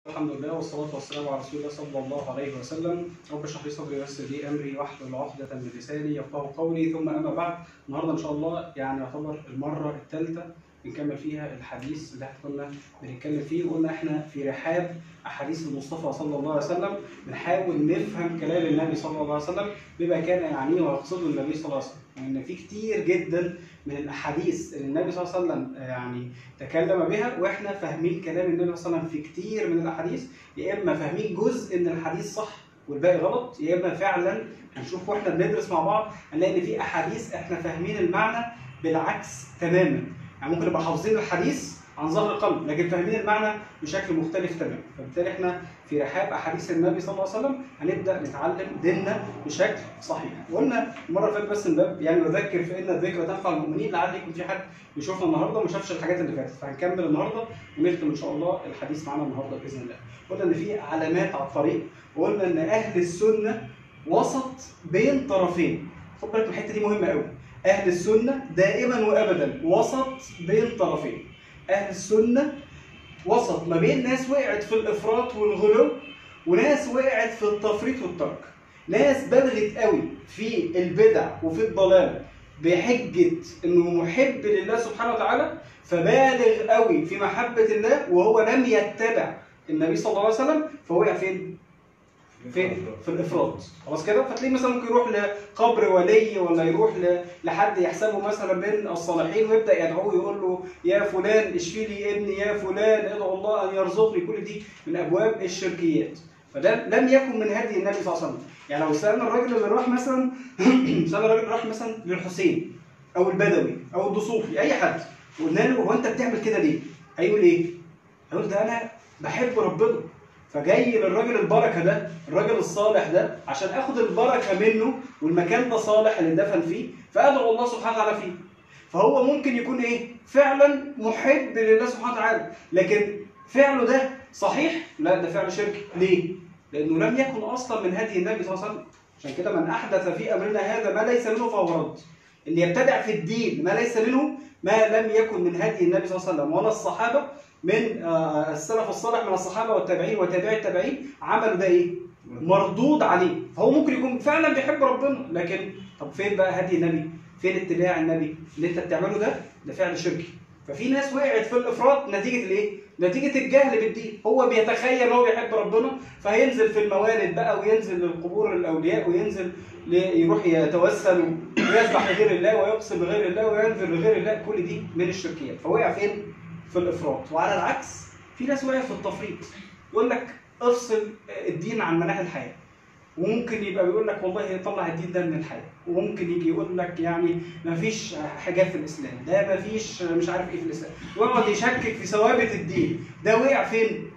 الحمد لله والصلاة والسلام على رسول الله صلى الله عليه وسلم رب اشرح لي صدري ويسر لي أمري واحلل عقدة من لساني يفقهوا قولي ثم أما بعد النهاردة إن شاء الله يعني يعتبر المرة الثالثة بنكمل فيها الحديث اللي احنا كنا بنتكلم فيه وقلنا احنا في رحاب أحاديث المصطفى صلى الله عليه وسلم بنحاول نفهم كلام النبي صلى الله عليه وسلم بما كان يعنيه ويقصده النبي صلى الله عليه وسلم وإن في كتير جدا من الأحاديث اللي النبي صلى الله عليه وسلم يعني تكلم بها واحنا فاهمين كلام النبي صلى الله عليه وسلم في كتير من الاحاديث يا اما فاهمين جزء من الحديث صح والباقي غلط يا اما فعلا هنشوف واحنا بندرس مع بعض هنلاقي ان في احاديث احنا فاهمين المعنى بالعكس تماما يعني ممكن نبقى حافظين الحديث عن ظهر القلب لكن فاهمين المعنى بشكل مختلف تماما فبالتالي احنا في رحاب احاديث النبي صلى الله عليه وسلم هنبدا نتعلم ديننا بشكل صحيح وقلنا المره اللي فاتت بس من باب يعني بذكر في ان الذكر تنفع المؤمنين لعل يكون في حد بيشوفنا النهارده وما شافش الحاجات اللي فاتت فهنكمل النهارده ونختم ان شاء الله الحديث معانا النهارده باذن الله قلنا ان في علامات على الطريق وقلنا ان اهل السنه وسط بين طرفين خد بالك من الحته دي مهمه قوي اهل السنه دائما وابدا وسط بين طرفين اهل السنه وسط ما بين ناس وقعت في الافراط والغلو وناس وقعت في التفريط والترك ناس بلغت قوي في البدع وفي الضلال بحجه انه محب لله سبحانه وتعالى فبالغ قوي في محبه الله وهو لم يتبع النبي صلى الله عليه وسلم فوقع فين؟ فين؟ في الافراط خلاص كده فتلاقيه مثلا ممكن يروح لقبر ولي ولا يروح ل- لحد يحسبه مثلا من الصالحين ويبدا يدعوه يقول له يا فلان اشفي لي ابني يا فلان ادعو الله ان يرزقني كل دي من ابواب الشركيات فده لم يكن من هدي النبي صلى الله عليه وسلم يعني لو سالنا الراجل اللي راح مثلا سالنا الراجل اللي راح مثلا للحسين او البدوي او الدصوفي اي حد وقلنا له هو انت بتعمل كده ليه؟ هيقول ايه؟ هيقول ده انا بحب ربنا فجاي للراجل البركه ده الراجل الصالح ده عشان اخد البركه منه والمكان ده صالح اللي دفن فيه فادعو الله سبحانه وتعالى فيه فهو ممكن يكون ايه فعلا محب لله سبحانه وتعالى لكن فعله ده صحيح لا ده فعل شركي ليه لانه لم يكن اصلا من هدي النبي صلى الله عليه وسلم عشان كده من احدث في امرنا هذا ما ليس منه فهو رد اللي يبتدع في الدين ما ليس منه ما لم يكن من هدي النبي صلى الله عليه وسلم ولا الصحابه من آه، السلف الصالح من الصحابه والتابعين وتابعي التابعين عملوا ده ايه؟ مردود عليه فهو ممكن يكون فعلا بيحب ربنا لكن طب فين بقى هدي النبي؟ فين اتباع النبي؟ اللي انت بتعمله ده ده فعل شركي ففي ناس وقعت في الافراط نتيجه الايه؟ نتيجه الجهل بالدين هو بيتخيل ان هو بيحب ربنا فهينزل في الموالد بقى وينزل للقبور الاولياء وينزل ل- يروح يتوسل ويذبح لغير الله ويقسم لغير الله وينذر لغير الله كل دي من الشركيات فوقع فين؟ في الافراط وعلى العكس في ناس وقعت في التفريط يقول لك افصل الدين عن مناهج الحياه وممكن يبقى بيقول لك والله طلع الدين ده من الحياه وممكن يجي يقول لك يعني ما فيش حاجات في الاسلام ده ما فيش مش عارف ايه في الاسلام ويقعد يشكك في ثوابت الدين ده وقع فين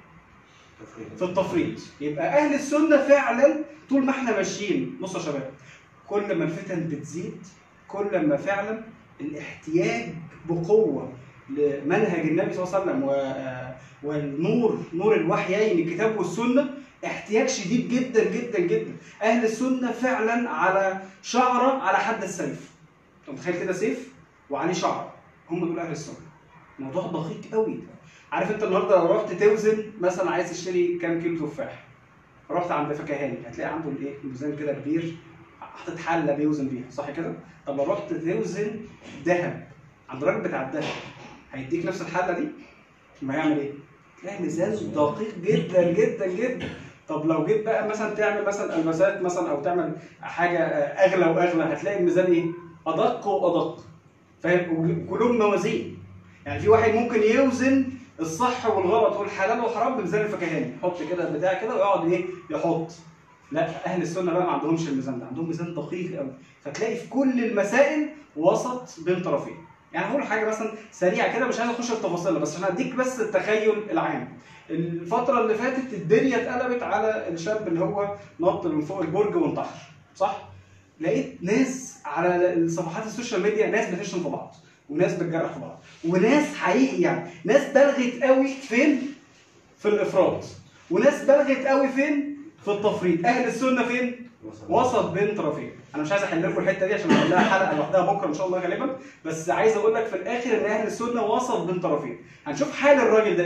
في التفريط يبقى اهل السنه فعلا طول ما احنا ماشيين بصوا يا شباب كل ما الفتن بتزيد كل ما فعلا الاحتياج بقوه لمنهج النبي صلى الله عليه وسلم و- والنور نور الوحيين الكتاب والسنه احتياج شديد جدا جدا جدا اهل السنه فعلا على شعره على حد السيف انت متخيل كده سيف وعليه شعره هم دول اهل السنه موضوع دقيق قوي عارف انت النهارده لو رحت توزن مثلا عايز تشتري كام كيلو تفاح رحت عند فكهاني هتلاقي عنده الايه ميزان كده كبير حاطط حله بيوزن بيها صح كده طب لو رحت توزن ذهب عند الراجل بتاع الذهب هيديك نفس الحله دي ما هيعمل ايه تلاقي ميزان دقيق جدا جدا جدا طب لو جيت بقى مثلا تعمل مثلا المسات مثلا او تعمل حاجه اغلى واغلى هتلاقي الميزان ايه ادق وادق فاهم كلهم موازين يعني في واحد ممكن يوزن الصح والغلط والحلال والحرام بميزان الفكهاني يحط كده البتاع كده ويقعد ايه يحط لا اهل السنه بقى ما عندهمش الميزان ده عندهم ميزان دقيق قوي فتلاقي في كل المسائل وسط بين طرفين يعني هقول حاجه مثلا سريعه كده مش عايز اخش في تفاصيلها بس عشان اديك بس التخيل العام الفتره اللي فاتت الدنيا اتقلبت على الشاب اللي هو نط من فوق البرج وانتحر صح لقيت ناس على صفحات السوشيال ميديا ناس بتشتم في بعض وناس بتجرح في بعض وناس حقيقي يعني ناس بلغت قوي فين في الافراط وناس بلغت قوي فين في التفريط اهل السنه فين وسط بين طرفين انا مش عايز احل لكم الحته دي عشان هنعمل لها حلقه لوحدها بكره ان شاء الله غالبا بس عايز اقول لك في الاخر ان اهل السنه وسط بين طرفين هنشوف حال الراجل ده ايه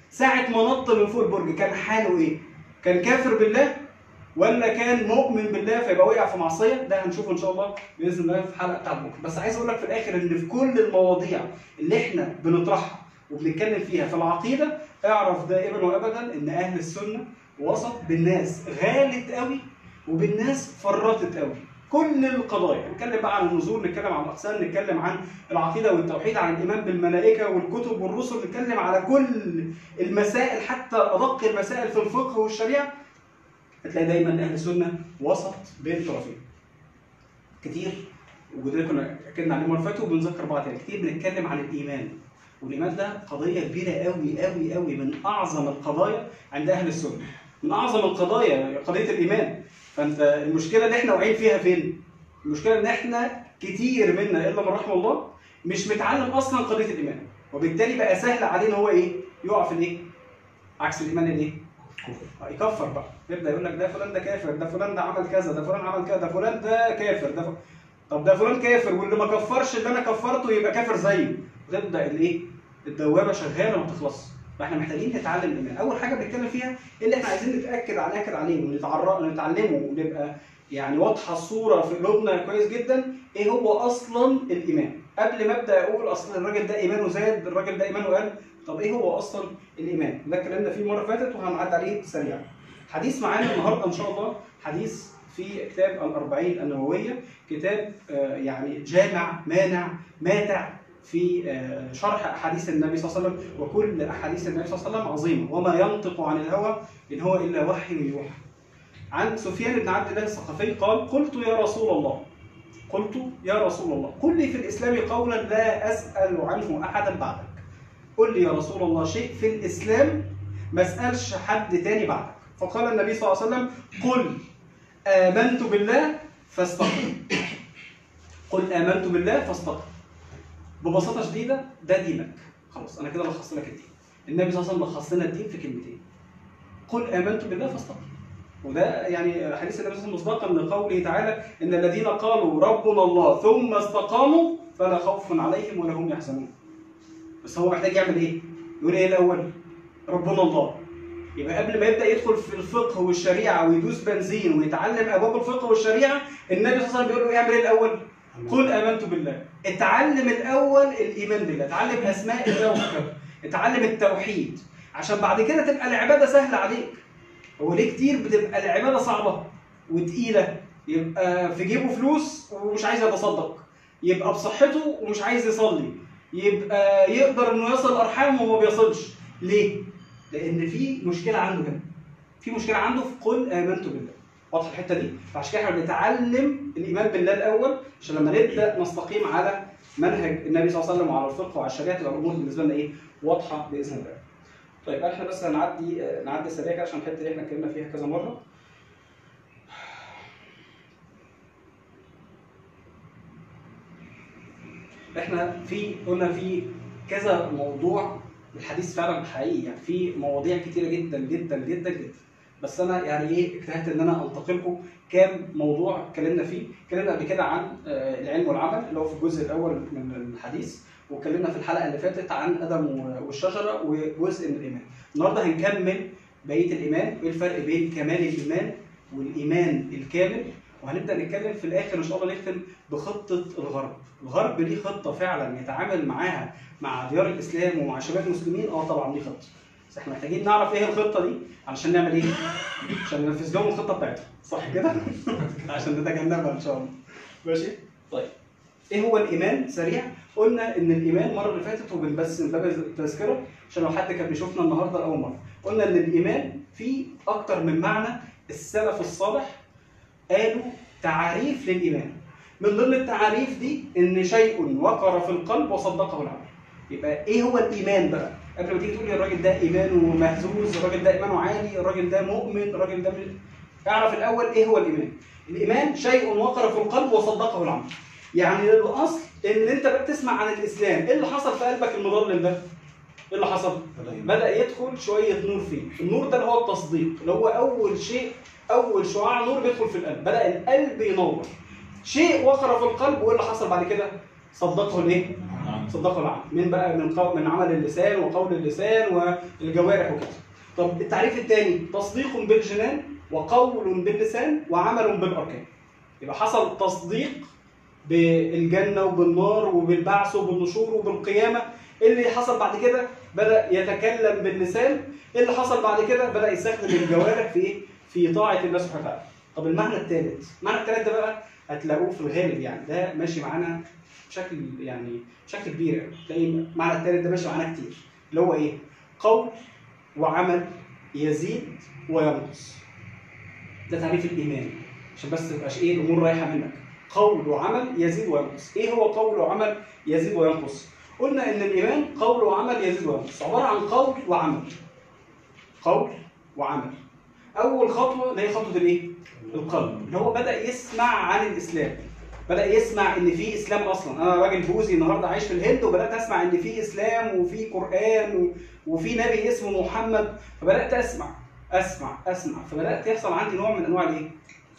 ساعه ما نط من فوق البرج كان حاله ايه كان كافر بالله ولا كان مؤمن بالله فيبقى وقع في معصيه ده هنشوفه ان شاء الله باذن الله في الحلقه بتاعت بكره بس عايز اقول لك في الاخر ان في كل المواضيع اللي احنا بنطرحها وبنتكلم فيها في العقيده اعرف دائما وابدا ان اهل السنه وسط بالناس غالت قوي وبالناس فرطت قوي كل القضايا نتكلم بقى عن النزول نتكلم عن الاقسام نتكلم عن العقيده والتوحيد عن الايمان بالملائكه والكتب والرسل نتكلم على كل المسائل حتى ادق المسائل في الفقه والشريعه هتلاقي دايما اهل السنه وسط بين طرفين كتير وده كنا اتكلمنا عليه المره اللي فاتت وبنذكر بعض تاني كتير بنتكلم عن الايمان والايمان ده قضيه كبيره قوي قوي قوي من اعظم القضايا عند اهل السنه من اعظم القضايا قضيه الايمان فانت المشكله اللي احنا واقعين فيها فين؟ المشكله ان احنا كتير منا الا من رحم الله مش متعلم اصلا قضيه الايمان وبالتالي بقى سهل عليه ان هو ايه؟ يقع في الايه؟ عكس الايمان الايه؟ آه، يكفر بقى يبدا يقول لك ده فلان ده كافر ده فلان ده عمل كذا ده فلان عمل كذا ده فلان ده كافر ده ف... طب ده فلان كافر واللي ما كفرش اللي انا كفرته يبقى كافر زيه تبدا الايه؟ الدوامه شغاله ما تخلصش فاحنا محتاجين نتعلم الايمان اول حاجه بنتكلم فيها إيه اللي احنا عايزين نتاكد على ناكد عليه ونتعرف نتعلمه ونبقى يعني واضحه الصوره في قلوبنا كويس جدا ايه هو اصلا الايمان قبل ما ابدا اقول اصل الراجل ده ايمانه زاد الراجل ده ايمانه قل طب ايه هو اصلا الايمان ده اتكلمنا فيه المره اللي فاتت وهنعدي عليه سريعا حديث معانا النهارده ان شاء الله حديث في كتاب الأربعين النووية كتاب آه، يعني جامع مانع ماتع في آه، شرح أحاديث النبي صلى الله عليه وسلم وكل أحاديث النبي صلى الله عليه وسلم عظيمة وما ينطق عن الهوى إن هو إلا وحي يوحى عن سفيان بن عبد الله الثقفي قال قلت يا رسول الله قلت يا رسول الله قل لي في الإسلام قولا لا أسأل عنه أحدا بعدك قل لي يا رسول الله شيء في الإسلام ما اسألش حد تاني بعدك فقال النبي صلى الله عليه وسلم قل آمنت بالله فاستقم قل آمنت بالله فاستقم ببساطة شديدة ده دينك خلاص أنا كده لخصت لك الدين النبي صلى الله عليه وسلم لخص لنا الدين في كلمتين قل آمنت بالله فاستقم وده يعني حديث النبي صلى الله عليه وسلم مصداقا لقوله تعالى ان الذين قالوا ربنا الله ثم استقاموا فلا خوف عليهم ولا هم يحزنون بس هو محتاج يعمل ايه؟ يقول ايه الاول؟ ربنا الله يبقى قبل ما يبدا يدخل في الفقه والشريعه ويدوس بنزين ويتعلم ابواب الفقه والشريعه النبي صلى الله عليه وسلم بيقول له اعمل ايه الاول؟ قل امنت بالله اتعلم الاول الايمان بالله اتعلم اسماء الله وصفاته اتعلم التوحيد عشان بعد كده تبقى العباده سهله عليك هو ليه كتير بتبقى العباده صعبه وتقيله يبقى في جيبه فلوس ومش عايز يتصدق يبقى بصحته ومش عايز يصلي يبقى يقدر انه يصل ارحامه وما بيصلش ليه لان في مشكله عنده هنا في مشكله عنده في قل امنت بالله واضحه الحته دي فعشان كده احنا بنتعلم الايمان بالله الاول عشان لما نبدا نستقيم على منهج النبي صلى الله عليه وسلم وعلى الفقه وعلى الشريعه تبقى الامور بالنسبه لنا ايه واضحه باذن الله طيب احنا بس هنعدي نعدي سريع كده عشان الحته دي احنا اتكلمنا فيها كذا مره احنا في قلنا في كذا موضوع الحديث فعلا حقيقي يعني في مواضيع كتيره جدا جدا جدا جدا بس انا يعني ايه اجتهدت ان انا انتقل لكم كام موضوع اتكلمنا فيه اتكلمنا قبل كده عن آه، العلم والعمل اللي هو في الجزء الاول من الحديث واتكلمنا في الحلقه اللي فاتت عن ادم والشجره وجزء من الايمان النهارده هنكمل بقيه الايمان وايه الفرق بين كمال الايمان والايمان الكامل وهنبدا نتكلم في الاخر ان شاء الله نختم بخطه الغرب الغرب ليه خطه فعلا يتعامل معاها مع ديار الاسلام ومع شباب المسلمين اه طبعا ليه خطه بس احنا محتاجين نعرف ايه الخطه دي علشان نعمل ايه عشان ننفذ لهم الخطه بتاعتهم صح كده عشان نتجنبها ان شاء الله ماشي طيب ايه هو الايمان سريع قلنا ان الايمان المره اللي فاتت وبنبس من باب التذكره عشان لو حد كان بيشوفنا النهارده اول مره قلنا ان الايمان فيه اكتر من معنى السلف الصالح قالوا تعاريف للايمان من ضمن التعاريف دي ان شيء وقر في القلب وصدقه العمل يبقى ايه هو الايمان بقى قبل ما تيجي تقول لي الراجل ده ايمانه مهزوز الراجل ده ايمانه عالي الراجل ده مؤمن الراجل ده من... اعرف الاول ايه هو الايمان الايمان شيء وقر في القلب وصدقه العمل يعني الاصل ان انت بقى تسمع عن الاسلام ايه اللي حصل في قلبك المظلم ده ايه اللي حصل بدا يدخل شويه نور فيه النور ده اللي هو التصديق اللي هو اول شيء اول شعاع نور بيدخل في القلب بدا القلب ينور شيء وقر في القلب وايه اللي حصل بعد كده صدقه الايه صدقوا العمل من بقى من قو... من عمل اللسان وقول اللسان والجوارح وكده طب التعريف الثاني تصديق بالجنان وقول باللسان وعمل بالاركان يبقى حصل تصديق بالجنه وبالنار وبالبعث وبالنشور وبالقيامه إيه اللي حصل بعد كده بدا يتكلم باللسان إيه اللي حصل بعد كده بدا يستخدم الجوارح في ايه في طاعه الله سبحانه وتعالى طب المعنى الثالث المعنى الثالث ده بقى هتلاقوه في الغالب يعني ده ماشي معانا بشكل يعني بشكل كبير يعني تلاقي المعنى الثالث ده ماشي معانا كتير اللي هو ايه قول وعمل يزيد وينقص ده تعريف الايمان عشان بس تبقاش ايه الامور رايحه منك قول وعمل يزيد وينقص ايه هو قول وعمل يزيد وينقص قلنا ان الايمان قول وعمل يزيد وينقص عباره عن قول وعمل قول وعمل اول خطوه اللي هي خطوه الايه القلب اللي هو بدا يسمع عن الاسلام بدا يسمع ان في اسلام اصلا انا راجل بوذي النهارده عايش في الهند وبدات اسمع ان في اسلام وفي قران و- وفي نبي اسمه محمد فبدات اسمع اسمع اسمع فبدات يحصل عندي نوع من انواع الايه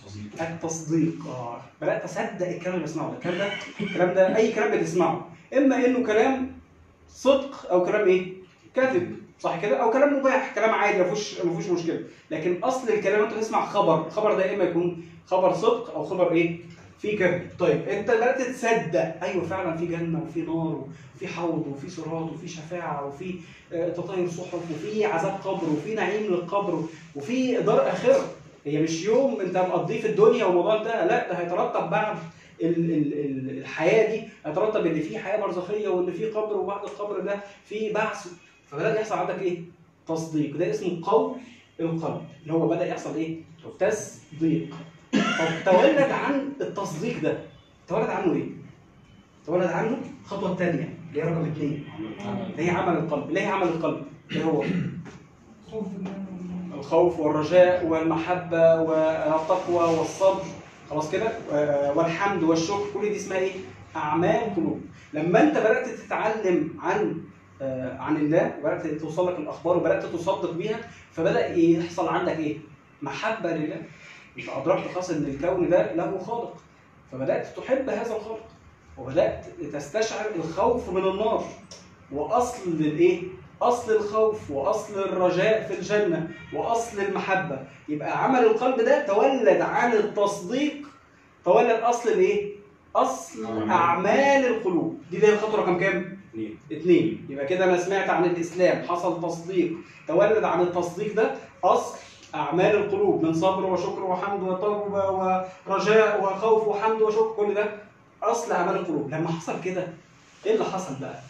التصديق اه بدات اصدق الكلام اللي بسمعه ده الكلام ده الكلام ده اي كلام بتسمعه اما انه كلام صدق او كلام ايه كذب صح كده او كلام مباح كلام عادي ما فيهوش ما فيهوش مشكله لكن اصل الكلام انت تسمع خبر الخبر ده اما يكون خبر صدق او خبر ايه في كذب طيب انت بدات تصدق ايوه فعلا في جنه وفي نار وفي حوض وفي صراط وفي شفاعه وفي آه، تطاير صحف وفي عذاب قبر وفي نعيم للقبر وفي دار اخره هي مش يوم انت مقضيه في الدنيا والموضوع انتهى لا ده هيترتب بعد ال- ال- ال- الحياه دي هيترتب ان في حياه برزخيه وان في قبر وبعد القبر ده في بعث فبدا يحصل عندك ايه؟ تصديق ده اسمه قول القلب اللي هو بدا يحصل ايه؟ تصديق طب تولد عن التصديق ده تولد عنه ايه؟ تولد عنه الخطوه الثانيه اللي هي رقم اثنين اللي هي عمل القلب اللي هي عمل القلب اللي هو خوف الله الخوف والرجاء والمحبة والتقوى والصبر خلاص كده آه، والحمد والشكر كل دي اسمها ايه؟ أعمال قلوب لما أنت بدأت تتعلم عن آه، عن الله وبدأت توصل لك الأخبار وبدأت تصدق بيها فبدأ يحصل عندك ايه؟ محبة لله أنت أدركت خلاص إن الكون ده له خالق فبدأت تحب هذا الخالق وبدأت تستشعر الخوف من النار وأصل الايه؟ اصل الخوف واصل الرجاء في الجنه واصل المحبه يبقى عمل القلب ده تولد عن التصديق تولد اصل الايه اصل أعمال. اعمال القلوب دي اللي هي الخطوه رقم كام اثنين اثنين يبقى كده انا سمعت عن الاسلام حصل تصديق تولد عن التصديق ده اصل اعمال القلوب من صبر وشكر وحمد وتوبه ورجاء وخوف وحمد وشكر كل ده اصل اعمال القلوب لما حصل كده ايه اللي حصل بقى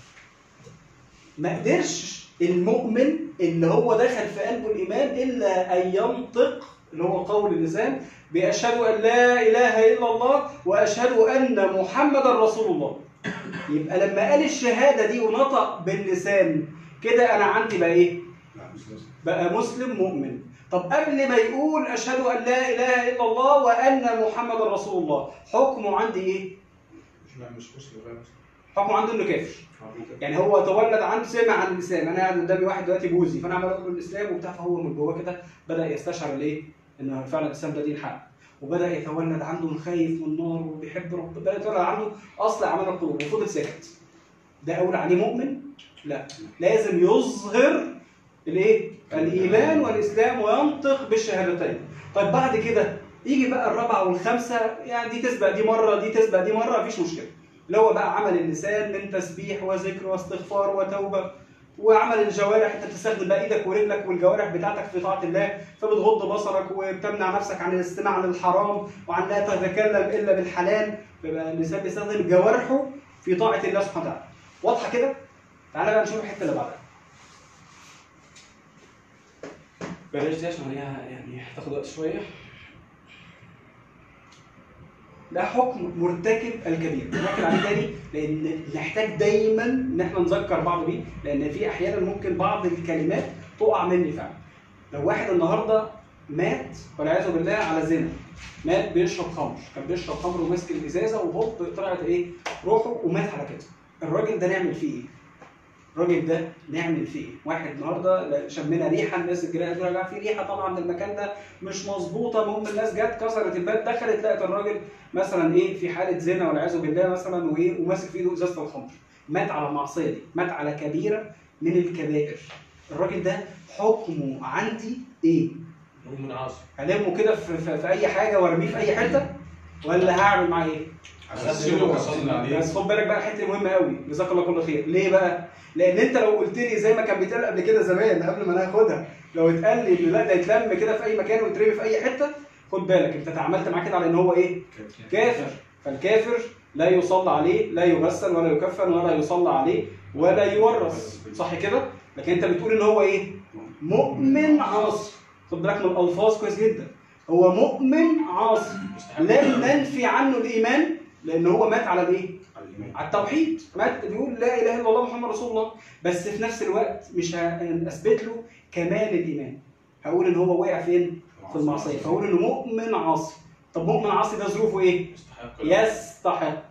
ما قدرش المؤمن اللي هو دخل في قلبه الايمان الا ان ينطق اللي هو قول اللسان باشهد ان لا اله الا الله واشهد ان محمدا رسول الله يبقى لما قال الشهاده دي ونطق باللسان كده انا عندي بقى ايه لا مش لازم بقى مسلم مؤمن طب قبل ما يقول اشهد ان لا اله الا الله وان محمدا رسول الله حكمه عندي ايه مش لا مش مسلم غير مسلم حكمه عنده انه كافر عارفين كده يعني هو تولد عنده سمع عن الاسلام انا قاعد قدامي واحد دلوقتي بوذي فانا عمال اقول له الاسلام وبتاع فهو من جواه كده بدا يستشعر الايه؟ ان فعلا الاسلام ده دين حق وبدا يتولد عنده خايف من النار وبيحب ربنا بدا يتولد عنده اصل اعمال القلوب وفضل ساكت ده اقول عليه مؤمن؟ لا لازم يظهر الايه؟ الايمان والاسلام وينطق بالشهادتين طيب بعد كده يجي بقى الرابعه والخامسه يعني دي تسبق دي مره دي تسبق دي مره مفيش مشكله اللي هو بقى عمل اللسان من تسبيح وذكر واستغفار وتوبه وعمل الجوارح انت بتستخدم بقى ايدك ورجلك والجوارح بتاعتك في طاعه الله فبتغض بصرك وبتمنع نفسك عن الاستماع للحرام وعن لا تتكلم الا بالحلال فيبقى اللسان بيستخدم جوارحه في طاعه الله سبحانه وتعالى واضحه كده؟ تعالى بقى نشوف الحته اللي بعدها بلاش دي عشان هي يعني هتاخد وقت شويه ده حكم مرتكب الكبير نركز عليه تاني لان نحتاج دايما ان احنا نذكر بعض بيه لان في احيانا ممكن بعض الكلمات تقع مني فعلا لو واحد النهارده مات والعياذ بالله على زنا مات بيشرب خمر كان بيشرب خمر وماسك الازازه وهوب طلعت ايه روحه ومات على كده الراجل ده نعمل فيه ايه؟ الراجل ده نعمل فيه ايه؟ واحد النهارده شمينا ريحه الناس الجيران قالوا يا جماعه في ريحه طالعه من المكان ده مش مظبوطه المهم الناس جت كسرت الباب دخلت لقت الراجل مثلا ايه في حاله زنا والعياذ بالله مثلا وايه وماسك في ايده ازازه الخمر مات على المعصيه دي مات على كبيره من الكبائر الراجل ده حكمه عندي ايه مؤمن عاصي هلمه كده في, في, في اي حاجه وارميه في اي حته ولا هعمل معاه ايه غسله وصلي عليه بس خد بالك بقى الحته دي مهمه قوي جزاك الله كل خير ليه بقى لان انت لو قلت لي زي ما كان بيتقال قبل كده زمان قبل ما ناخدها لو اتقال لي ان لا ده يتلم كده في اي مكان ويترمي في اي حته خد بالك انت تعاملت معاه كده على ان هو ايه كافر فالكافر لا يصلى عليه لا يغسل ولا يكفن ولا يصلى عليه ولا يورث صح كده لكن انت بتقول ان هو ايه مؤمن عاصي خد بالك من الالفاظ كويس جدا هو مؤمن عاصي لن ننفي عنه الايمان لان هو مات على الايه على الإيمان على التوحيد مات بيقول لا اله الا الله محمد رسول الله بس في نفس الوقت مش هنثبت له كمال الايمان هقول ان هو وقع فين في المعصيه فاقول انه مؤمن عاصي طب مؤمن عاصي ده ظروفه ايه يستحق يستحق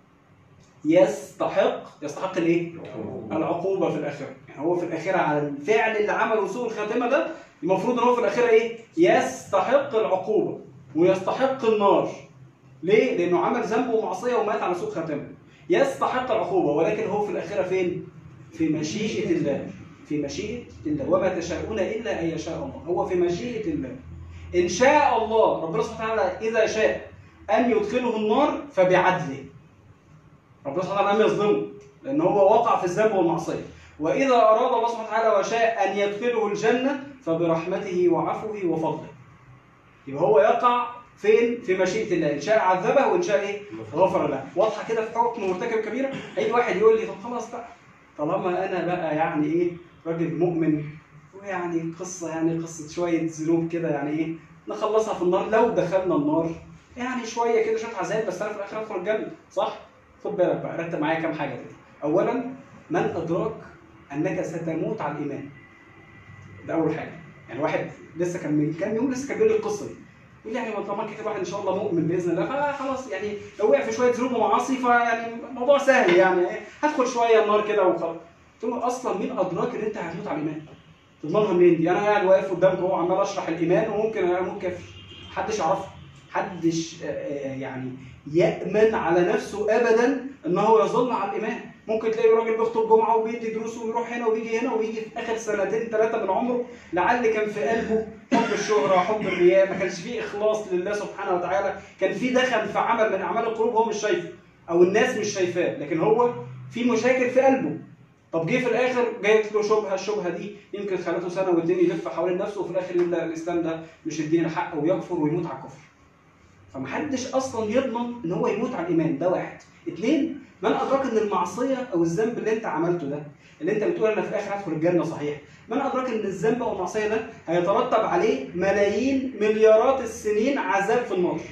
يستحق يستحق الايه العقوبة. العقوبه في الاخره يعني هو في الاخره على الفعل اللي عمله سوء الخاتمه ده المفروض ان هو في الاخره ايه يستحق العقوبه ويستحق النار ليه لانه عمل ذنب ومعصيه ومات على سوء خاتمه يستحق العقوبه ولكن هو في الاخره فين في مشيئه الله في مشيئه الله وما تشاءون الا ان يشاء الله هو في مشيئه الله ان شاء الله ربنا سبحانه وتعالى اذا شاء ان يدخله النار فبعدله ربنا سبحانه وتعالى لم يظلمه لان هو وقع في الذنب والمعصيه واذا اراد الله سبحانه وتعالى وشاء ان يدخله الجنه فبرحمته وعفوه وفضله يبقى هو يقع فين في مشيئه الله ان شاء عذبه وان شاء ايه غفر له واضحه كده في حكم مرتكب كبيره هيجي واحد يقول لي طب خلاص بقى طالما انا بقى يعني ايه راجل مؤمن ويعني قصه يعني قصه شويه ذنوب كده يعني ايه نخلصها في النار لو دخلنا النار يعني شويه كده شويه عذاب بس انا في الاخر ادخل الجنه صح؟ خد بالك بقى رتب معايا كام حاجه كده اولا من ادراك انك ستموت على الايمان ده اول حاجه يعني واحد لسه كان من كام يوم لسه كان بيقول لي القصه دي يقول لي يعني ما طالما كده واحد ان شاء الله مؤمن باذن الله فخلاص يعني لو وقع في شويه ذنوب ومعاصي فيعني الموضوع سهل يعني هدخل شويه النار كده وخلاص قلت له اصلا مين ادراك ان انت هتموت على الايمان؟ تضمنها منين دي؟ انا قاعد واقف قدامك اهو عمال اشرح الايمان وممكن اموت كافر محدش يعرفه محدش آه، آه، يعني يامن على نفسه ابدا ان هو يظل على الايمان ممكن تلاقي راجل بيخطب جمعه وبيدي دروس ويروح هنا وبيجي هنا وبيجي في اخر سنتين ثلاثه من عمره لعل كان في قلبه حب الشهره حب الرياء ما كانش فيه اخلاص لله سبحانه وتعالى كان في دخل في عمل من اعمال القلوب هو مش شايفه او الناس مش شايفاه لكن هو في مشاكل في قلبه طب جه في الاخر جايت له شبهه الشبهه دي يمكن خلته سنه واتنين يلف حوالين نفسه وفي الاخر يقول لا الاسلام ده مش الدين الحق ويكفر ويموت على الكفر فمحدش اصلا يضمن ان هو يموت على الايمان ده واحد اثنين من ادراك ان المعصيه او الذنب اللي انت عملته ده اللي انت بتقول انا في الاخر هدخل الجنه صحيح من ادراك ان الذنب او المعصيه ده هيترتب عليه ملايين مليارات السنين عذاب في النار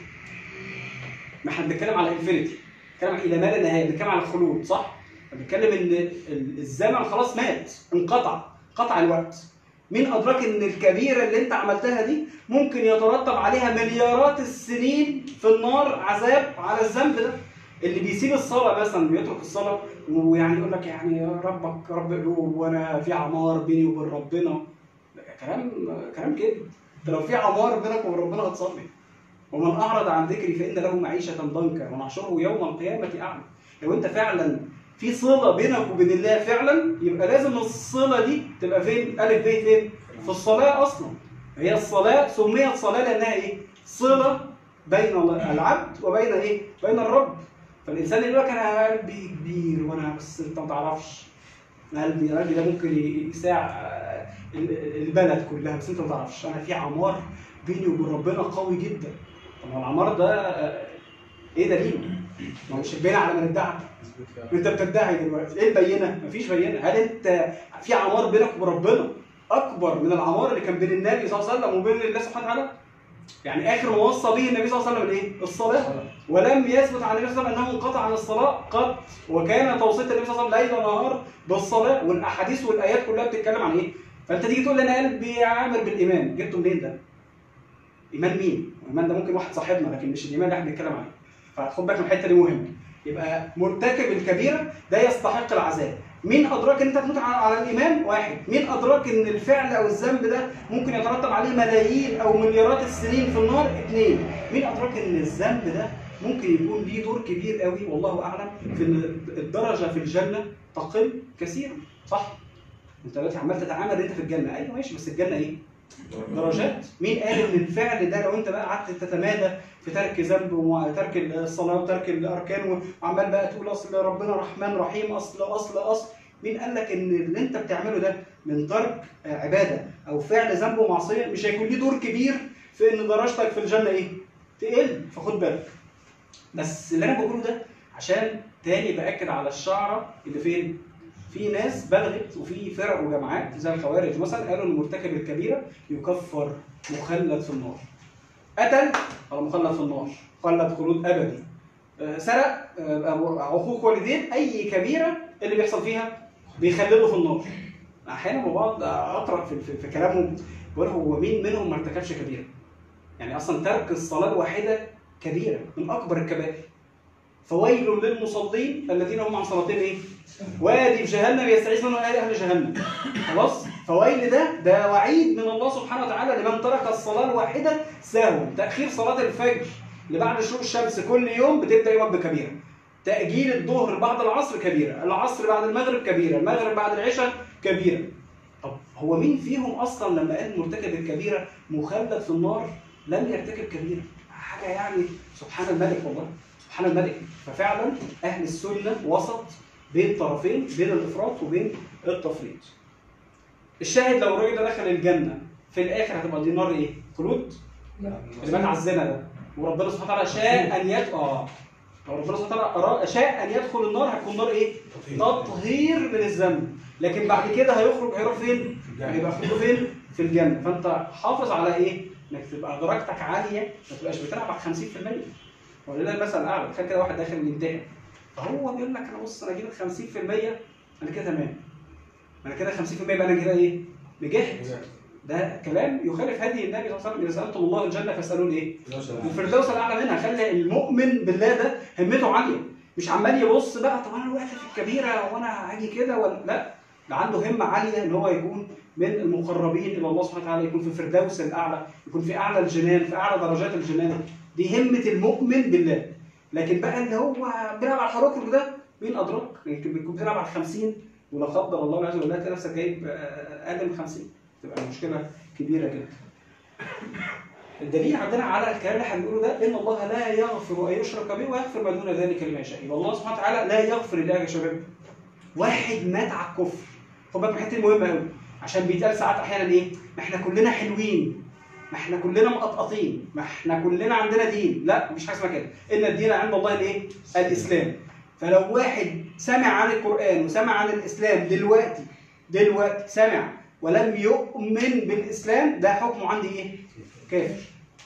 ما احنا بنتكلم على انفينيتي بنتكلم الى ما لا نهايه بنتكلم على الخلود صح بنتكلم ان ال- الزمن خلاص مات انقطع قطع الوقت مين ادراك ان الكبيره اللي انت عملتها دي ممكن يترتب عليها مليارات السنين في النار عذاب على الذنب ده اللي بيسيب الصلاه مثلا بيترك الصلاه ويعني يقول لك يعني ربك رب قلوب وانا في عمار بيني وبين ربنا كلام كلام كده انت لو في عمار بينك وبين ربنا هتصلي ومن اعرض عن ذكري فان له معيشه ضنكا ونحشره يوم القيامه اعمى لو انت فعلا في صله بينك وبين الله فعلا يبقى لازم الصله دي تبقى فين الف ب فين في الصلاه اصلا هي الصلاه سميت صلاه لانها ايه صله بين الله- العبد وبين ايه بين الرب فالانسان اللي يقول لك انا قلبي كبير وانا بس انت ما تعرفش قلبي قلبي ده ممكن يساع آه، ال- البلد كلها بس انت ما تعرفش انا في عمار بيني وبين ربنا قوي جدا طب ما العمار ده آه، ايه دليله؟ ما هو مش البينه على من ادعى انت بتدعي دلوقتي ايه البينه؟ مفيش بينه هل انت في عمار بينك وبين ربنا اكبر من العمار اللي كان بين النبي صلى الله عليه وسلم وبين الله سبحانه وتعالى؟ يعني اخر ما وصى به النبي صلى الله عليه وسلم الايه؟ الصلاه ولم يثبت عن النبي صلى الله عليه وسلم انه انقطع عن الصلاه قط وكان توصيه النبي صلى الله عليه وسلم ليل ونهار بالصلاه والاحاديث والايات كلها بتتكلم عن ايه؟ فانت تيجي تقول لي انا قلبي عامر بالايمان جبته منين ده؟ ايمان مين؟ الايمان ده ممكن واحد صاحبنا لكن مش الايمان اللي احنا بنتكلم عليه فخد بالك من الحته دي مهمه يبقى مرتكب الكبيره ده يستحق العذاب مين ادراك ان انت تموت على على الايمان واحد مين ادراك ان الفعل او الذنب ده ممكن يترتب عليه ملايين او مليارات السنين في النار اثنين مين ادراك ان الذنب ده ممكن يكون ليه دور كبير قوي والله اعلم في ان الدرجه في الجنه تقل كثيرا صح انت دلوقتي عمال تتعامل ان انت في الجنه ايوه ماشي بس الجنه ايه درجات مين قال ان الفعل ده لو انت بقى قعدت تتمادى في ترك ذنب وترك الصلاه وترك الاركان وعمال بقى تقول اصل ربنا رحمن رحيم اصل اصل اصل مين قال لك ان اللي انت بتعمله ده من ترك عباده او فعل ذنب ومعصيه مش هيكون ليه دور كبير في ان درجتك في الجنه ايه؟ تقل فخد بالك بس اللي انا بقوله ده عشان تاني باكد على الشعره اللي فين؟ في ناس بلغت وفي فرق وجماعات زي الخوارج مثلا قالوا ان مرتكب الكبيره يكفر مخلد في النار. قتل او مخلد في النار، مخلد خلود ابدي. آه، سرق آه، أو عقوق والدين اي كبيره إيه اللي بيحصل فيها بيخلده في النار. احيانا بقعد اقرا في, في, في كلامهم بقول هو مين منهم ما ارتكبش كبيره؟ يعني اصلا ترك الصلاه الواحده كبيره من اكبر الكبائر. فويل للمصلين الذين هم عن صلاتهم ايه؟ وادي في جهنم يستعيذ منه اهل اهل جهنم خلاص فويل ده ده وعيد من الله سبحانه وتعالى لمن ترك الصلاه الواحده سهوا تاخير صلاه الفجر لبعد شروق الشمس كل يوم بتبدا يوم بكبيره تاجيل الظهر بعد العصر كبيره العصر بعد المغرب كبيره المغرب بعد العشاء كبيره طب هو مين فيهم اصلا لما قال مرتكب الكبيره مخلد في النار لم يرتكب كبيره حاجه يعني سبحان الملك والله سبحان الملك ففعلا اهل السنه وسط بين طرفين بين الافراط وبين التفريط الشاهد لو الراجل ده دخل الجنه في الاخر هتبقى دي نار ايه؟ خلود لا اللي مات على الزنا ده وربنا سبحانه وتعالى شاء ان يدخل اه لو ربنا سبحانه وتعالى أرا- شاء ان يدخل النار هتكون نار ايه؟ تطهير من الذنب لكن بعد كده هيخرج هيروح فين؟ هيبقى خروجه فين؟ في الجنه فانت حافظ على ايه؟ انك تبقى درجتك عاليه ما تبقاش بتلعب على 50% ولله المثل الاعلى تخيل كده واحد داخل يمتحن فهو بيقول لك انا بص انا اجيب 50% انا كده تمام انا كده 50% يبقى انا كده ايه؟ نجحت ده كلام يخالف هدي النبي صلى الله عليه وسلم اذا سالتم الله الجنه فاسالوني ايه؟ الفردوس الاعلى منها خلي المؤمن بالله ده همته عاليه مش عمال يبص بقى طب انا دلوقتي في الكبيره وانا هاجي كده ولا لا ده عنده همه عاليه ان هو يكون من المقربين الى الله سبحانه وتعالى يكون في الفردوس الاعلى يكون في اعلى الجنان في اعلى درجات الجنان دي همه المؤمن بالله لكن بقى اللي هو بيلعب على الحروكر ده مين ادراك يمكن بيكون بيلعب على 50 ولو قدر الله والعياذ بالله تلاقي نفسك جايب آه، اقل من 50 تبقى مشكله كبيره جدا الدليل عندنا على الكلام اللي احنا بنقوله ده ان الله لا يغفر ان يشرك به ويغفر ما دون ذلك لمن يشاء يبقى الله سبحانه وتعالى لا يغفر الله يا شباب واحد مات على الكفر خد بالك من الحته دي مهمه قوي عشان بيتقال ساعات احيانا ايه ما احنا كلنا حلوين ما احنا كلنا مقطقطين ما احنا كلنا عندنا دين لا مفيش حاجه اسمها كده ان الدين عند الله الايه الاسلام فلو واحد سمع عن القران وسمع عن الاسلام دلوقتي دلوقتي سمع ولم يؤمن بالاسلام ده حكمه عندي ايه كافر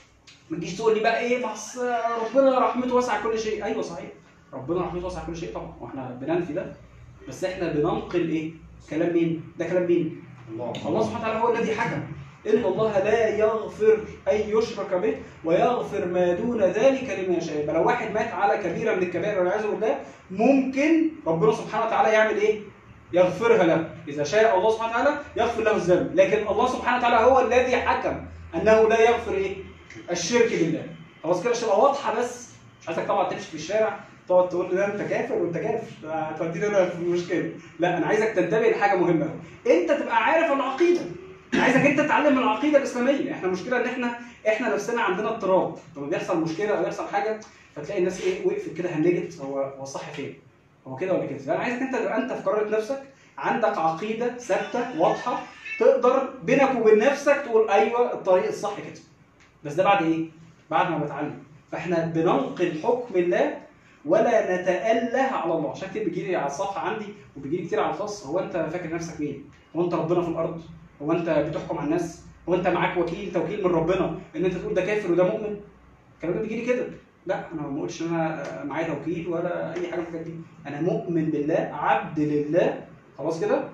ما تجيش تقول لي بقى ايه بس ربنا رحمته واسعه كل شيء ايوه صحيح ربنا رحمته واسعه كل شيء طبعا واحنا بننفي ده بس احنا بننقل ايه كلام مين ده كلام مين الله سبحانه وتعالى هو الذي حكم ان الله لا يغفر ان يشرك به ويغفر ما دون ذلك لمن يشاء يبقى لو واحد مات على كبيره من الكبائر والعياذ بالله ممكن ربنا سبحانه وتعالى يعمل ايه يغفرها له اذا شاء الله سبحانه وتعالى يغفر له الذنب لكن الله سبحانه وتعالى هو الذي حكم انه لا يغفر ايه الشرك بالله خلاص كده عشان تبقى واضحه بس مش عايزك طبعا تمشي في الشارع تقعد تقول لي ده انت كافر وانت كافر هتوديني انا في مشكله لا انا عايزك تنتبه لحاجه مهمه قوي انت تبقى عارف العقيده أنا عايزك انت تتعلم من العقيده الاسلاميه احنا المشكله ان احنا احنا نفسنا عندنا اضطراب لما بيحصل مشكله او يحصل حاجه فتلاقي الناس ايه وقفت كده هنجت هو هو الصح فين هو كده ولا كده لا انا عايزك انت تبقى انت في قرارة نفسك عندك عقيده ثابته واضحه تقدر بينك وبين نفسك تقول ايوه الطريق الصح كده بس ده بعد ايه بعد ما بتعلم فاحنا بننقل حكم الله ولا نتأله على الله عشان كده بيجي لي على الصفحه عندي وبيجي لي كتير على الخاص هو انت فاكر نفسك مين هو انت ربنا في الارض هو انت بتحكم على الناس هو انت معاك وكيل توكيل من ربنا ان انت تقول ده كافر وده مؤمن الكلام ده بيجي لي كده لا انا ما بقولش ان انا معايا توكيل ولا اي حاجه من الحاجات دي انا مؤمن بالله عبد لله خلاص كده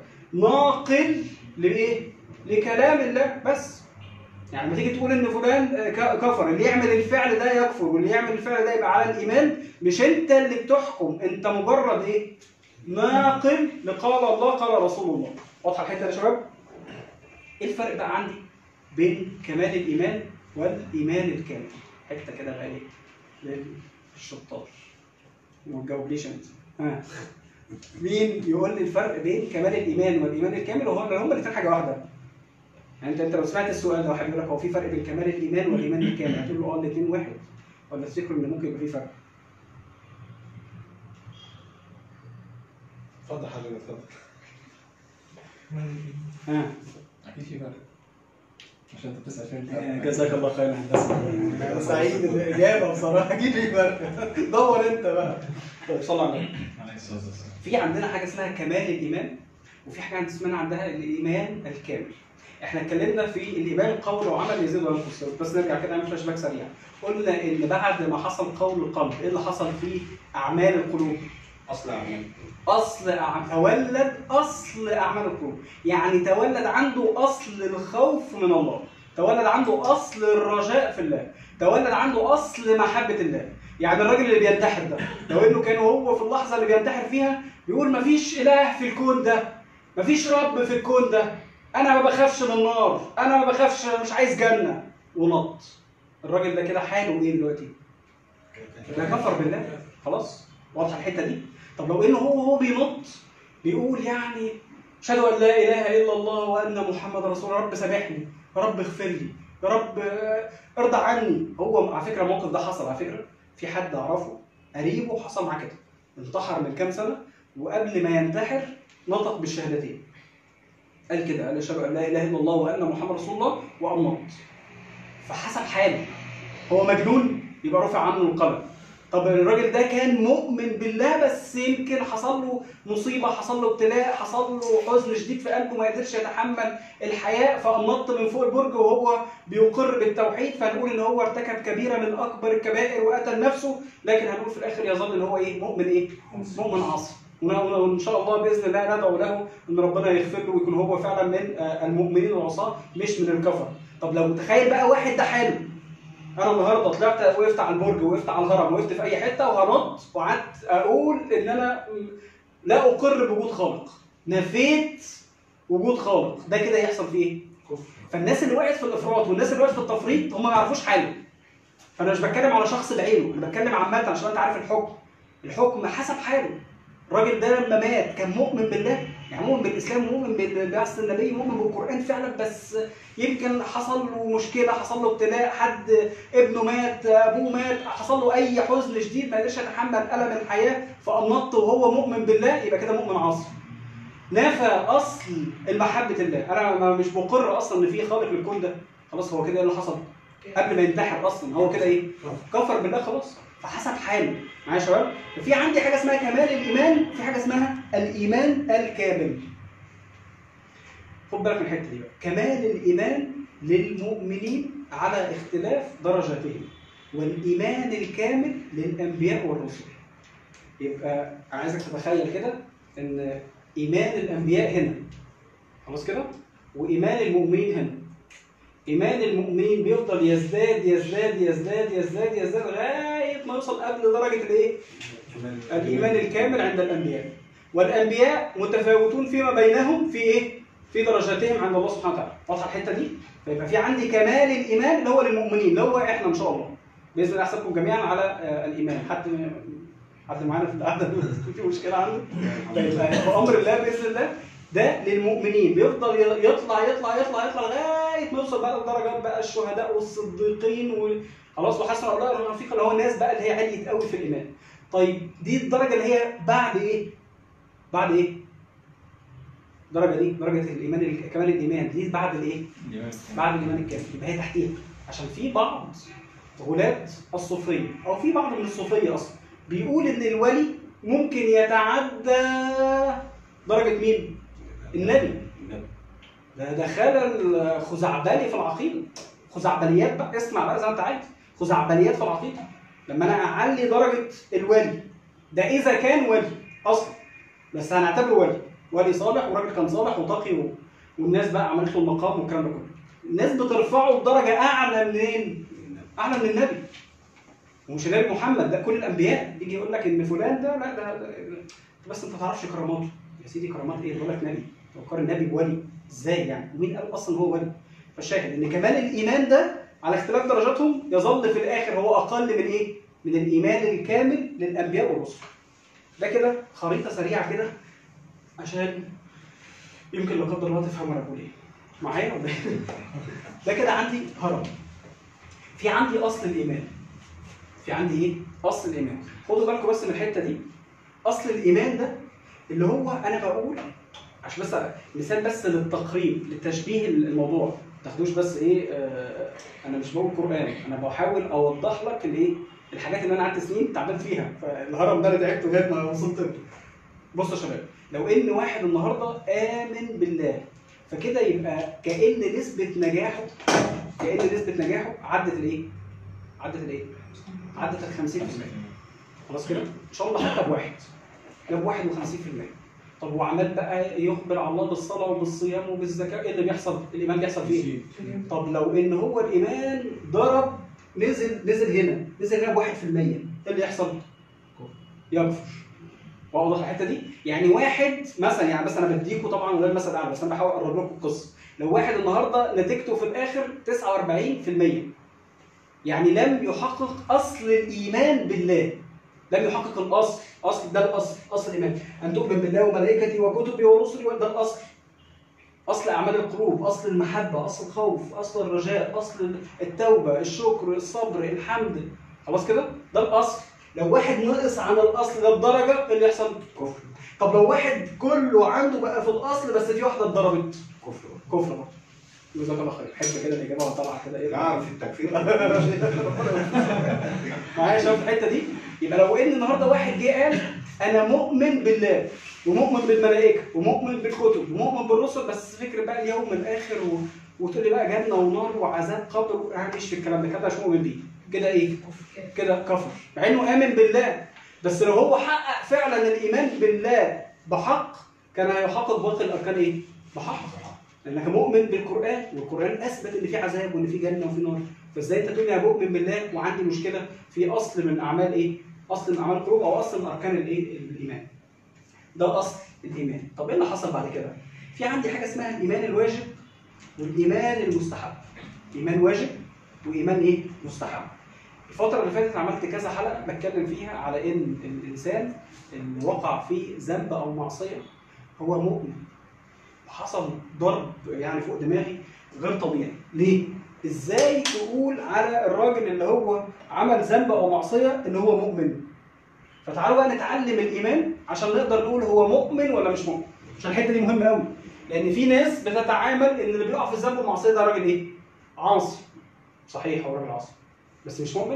ناقل لايه لكلام الله بس يعني لما تيجي تقول ان فلان آه، ك- كفر اللي يعمل الفعل ده يكفر واللي يعمل الفعل ده يبقى على الايمان مش انت اللي بتحكم انت مجرد ايه ناقل لقال الله قال رسول الله واضحه الحته دي يا شباب ايه الفرق بقى عندي بين كمال الايمان والايمان الكامل حته كده بقى ايه للشطار ما تجاوبليش انت ها مين يقول لي الفرق بين كمال الايمان والايمان الكامل وهو هم الاثنين حاجه واحده يعني انت انت لو سمعت السؤال ده واحد يقول لك هو في فرق بين كمال الايمان والايمان الكامل هتقول له اه الاثنين واحد ولا تفتكروا ان ممكن يبقى في فرق اتفضل حضرتك اتفضل ها اكيد في فرق عشان انت بتسال فين جزاك الله خير هندسه انا سعيد الاجابه بصراحه اكيد في فرق دور انت بقى طيب صلى على النبي عليه الصلاه والسلام في عندنا حاجه اسمها كمال الايمان وفي حاجه اسمها عندها الايمان الكامل احنا اتكلمنا في الايمان قول وعمل يزيد وينقص بس نرجع كده نعمل فلاش باك سريع قلنا ان بعد ما حصل قول القلب ايه اللي حصل في اعمال القلوب اصل اعمال اصل أع- تولد اصل اعمال القلوب يعني تولد عنده اصل الخوف من الله تولد عنده اصل الرجاء في الله تولد عنده اصل محبه الله يعني الراجل اللي بينتحر ده لو انه كان هو في اللحظه اللي بينتحر فيها بيقول مفيش اله في الكون ده مفيش رب في الكون ده انا ما بخافش من النار انا ما بخافش مش عايز جنه ونط الراجل ده كده حاله ايه دلوقتي ده كفر بالله خلاص واضحه الحته دي طب لو انه هو هو بينط بيقول يعني اشهد ان لا اله الا الله وان محمد رسول الله رب سامحني يا رب اغفر لي يا رب آه، ارضى عني هو على فكره الموقف ده حصل على فكره في حد اعرفه قريبه حصل معاه كده انتحر من كام سنه وقبل ما ينتحر نطق بالشهادتين قال كده قال اشهد ان لا اله الا الله وان محمد رسول الله وقام نط فحسب حاله هو مجنون يبقى رفع عنه القلم طب الراجل ده كان مؤمن بالله بس يمكن حصل له مصيبه حصل له ابتلاء حصل له حزن شديد في قلبه ما قدرش يتحمل الحياه فقام نط من فوق البرج وهو بيقر بالتوحيد فهنقول ان هو ارتكب كبيره من اكبر الكبائر وقتل نفسه لكن هنقول في الاخر يظل ان هو ايه مؤمن ايه مؤمن عاصي ون- وان شاء الله باذن الله ندعو له ان ربنا يغفر له ويكون هو فعلا من آه، المؤمنين العصاه مش من الكفر طب لو تخيل بقى واحد ده حاله انا النهارده طلعت وقفت على البرج وقفت على الهرم وقفت في اي حته وهنط وقعدت اقول ان انا لا اقر بوجود خالق نفيت وجود خالق ده كده يحصل فيه ايه؟ فالناس اللي وقعت في الافراط والناس اللي وقعت في التفريط هم ما يعرفوش حاجه فانا مش بتكلم على شخص بعينه انا بتكلم عامه عشان انت عارف الحكم الحكم حسب حاله الراجل ده لما مات كان مؤمن بالله يعني مؤمن بالاسلام مؤمن ببعثه النبي مؤمن بالقران فعلا بس يمكن حصل له مشكله حصل له ابتلاء حد ابنه مات ابوه مات حصل له اي حزن شديد ما قدرش يتحمل الم الحياه فقام نط وهو مؤمن بالله يبقى كده مؤمن عاصي نفى اصل المحبه الله انا ما- مش مقر اصلا ان في خالق للكون ده خلاص هو كده ايه اللي حصل قبل ما ينتحر اصلا هو كده ايه كفر بالله خلاص فحسب حاله معايا يا شباب في عندي حاجه اسمها كمال الايمان في حاجه اسمها الايمان الكامل خد بالك من الحته دي بقى كمال الايمان للمؤمنين على اختلاف درجاتهم والايمان الكامل للانبياء والرسل يبقى انا عايزك تتخيل كده ان ايمان الانبياء هنا خلاص كده وايمان المؤمنين هنا ايمان المؤمنين بيفضل يزداد يزداد يزداد يزداد يزداد لغايه ما يوصل قبل درجه الايه الايمان الكامل عند الانبياء والانبياء متفاوتون فيما بينهم في ايه في درجاتهم عند الله سبحانه وتعالى واضحه الحته دي فيبقى في عندي كمال الايمان اللي هو للمؤمنين اللي هو احنا ان شاء الله باذن الله احسبكم جميعا على آه، الايمان حد حد معانا في القعده في مشكله عنده فيبقى بامر الله باذن الله ده للمؤمنين بيفضل يطلع يطلع يطلع يطلع لغايه ما يوصل بقى لدرجات بقى الشهداء والصديقين و... خلاص وحسن اولئك الرفيق اللي هو الناس بقى اللي هي عليت قوي في الايمان طيب دي الدرجه اللي هي بعد ايه؟ بعد ايه؟ الدرجه دي درجه الايمان ال- كمال الايمان دي بعد الايه؟ بعد الايمان الكامل يبقى هي تحتيها عشان في بعض غلاة الصوفيه او في بعض من الصوفيه اصلا بيقول ان الولي ممكن يتعدى درجه مين؟ النبي ده ده خلل خزعبلي في العقيده خزعبليات بقى اسمع بقى زي ما انت عايز خزعبليات في العقيده لما انا اعلي درجه الولي ده اذا كان ولي اصلا بس هنعتبره ولي ولي صالح وراجل كان صالح وتقي و... والناس بقى عملت له المقام والكلام ده كله الناس بترفعه لدرجه اعلى منين؟ اعلى من النبي ومش النبي محمد ده كل الانبياء يجي يقول لك ان فلان ده لا ده, ده بس انت ما تعرفش كراماته يا سيدي كرامات ايه؟ بقول لك نبي توقر النبي بولي ازاي يعني؟ ومين قال اصلا هو ولي؟ فالشاهد ان كمال الايمان ده على اختلاف درجاتهم يظل في الاخر هو اقل من ايه؟ من الايمان الكامل للانبياء والرسل. ده كده خريطه سريعه كده عشان يمكن لا قدر الله تفهموا انا بقول ايه معايا ولا إيه؟ ده كده عندي هرم في عندي اصل الايمان في عندي ايه اصل الايمان خدوا بالكم بس من الحته دي اصل الايمان ده اللي هو انا بقول عشان بس مثال بس للتقريب لتشبيه الموضوع ما تاخدوش بس ايه آه انا مش بقول قران انا بحاول اوضح لك الايه الحاجات اللي انا قعدت سنين تعبان فيها فالهرم ده اللي تعبت لغايه ما وصلت له. بصوا يا شباب لو ان واحد النهارده امن بالله فكده يبقى كان نسبه نجاحه كان نسبه نجاحه عدت الايه؟ عدت الايه؟ عدت ال 50% خلاص كده؟ ان شاء الله حتى بواحد جاب 51% طب هو عمال بقى يقبل على الله بالصلاه وبالصيام وبالزكاه ايه اللي بيحصل؟ الايمان بيحصل فيه ايه؟ طب لو ان هو الايمان ضرب نزل نزل هنا نزل هنا ب 1% ايه اللي يحصل؟ يكفر واضح الحته دي؟ يعني واحد مثلا يعني بس انا بديكوا طبعا وده المثل الاعلى بس انا بحاول اقرب لكم القصه لو واحد النهارده نتيجته في الاخر 49% يعني لم يحقق اصل الايمان بالله لم يحقق الاصل اصل ده الاصل اصل الايمان ان تؤمن بالله وملائكته وكتبه ورسله ده الاصل اصل اعمال القلوب اصل المحبه اصل الخوف اصل الرجاء اصل التوبه الشكر الصبر الحمد خلاص كده ده الاصل لو واحد نقص عن الاصل ده بدرجه ايه اللي يحصل كفر طب لو واحد كله عنده بقى في الاصل بس في واحده اتضربت كفر كفر برضه جزاك الله خير حب كده الاجابه وطلع كده ايه لا في التكفير معايا شايف الحته دي يبقى لو ان النهارده واحد جه قال انا مؤمن بالله ومؤمن بالملائكه ومؤمن بالكتب ومؤمن بالرسل بس فكر بقى اليوم الاخر و... وتقول لي بقى جنه ونار وعذاب قبر انا مش في الكلام ده كده مش مؤمن بيه كده ايه؟ كده كفر مع انه امن بالله بس لو هو حقق فعلا الايمان بالله بحق كان هيحقق باقي الاركان ايه؟ بحق لانك مؤمن بالقران والقران اثبت ان في عذاب وان في جنه وفي نار فازاي انت تقول لي انا مؤمن بالله وعندي مشكله في اصل من اعمال ايه؟ اصل من اعمال القلوب او اصل من اركان الايه؟ الايمان. ده اصل الايمان. طب ايه اللي حصل بعد كده؟ في عندي حاجه اسمها الايمان الواجب والايمان المستحب. ايمان واجب وايمان ايه؟ مستحب. الفترة اللي فاتت عملت كذا حلقة بتكلم فيها على إن الإنسان اللي وقع في ذنب أو معصية هو مؤمن. حصل ضرب يعني فوق دماغي غير طبيعي، ليه؟ ازاي تقول على الراجل اللي هو عمل ذنب او معصيه ان هو مؤمن فتعالوا بقى نتعلم الايمان عشان نقدر نقول هو مؤمن ولا مش مؤمن عشان الحته دي مهمه قوي لان في ناس بتتعامل ان اللي بيقع في الذنب والمعصيه ده راجل ايه عاصي صحيح هو راجل عاصي بس مش مؤمن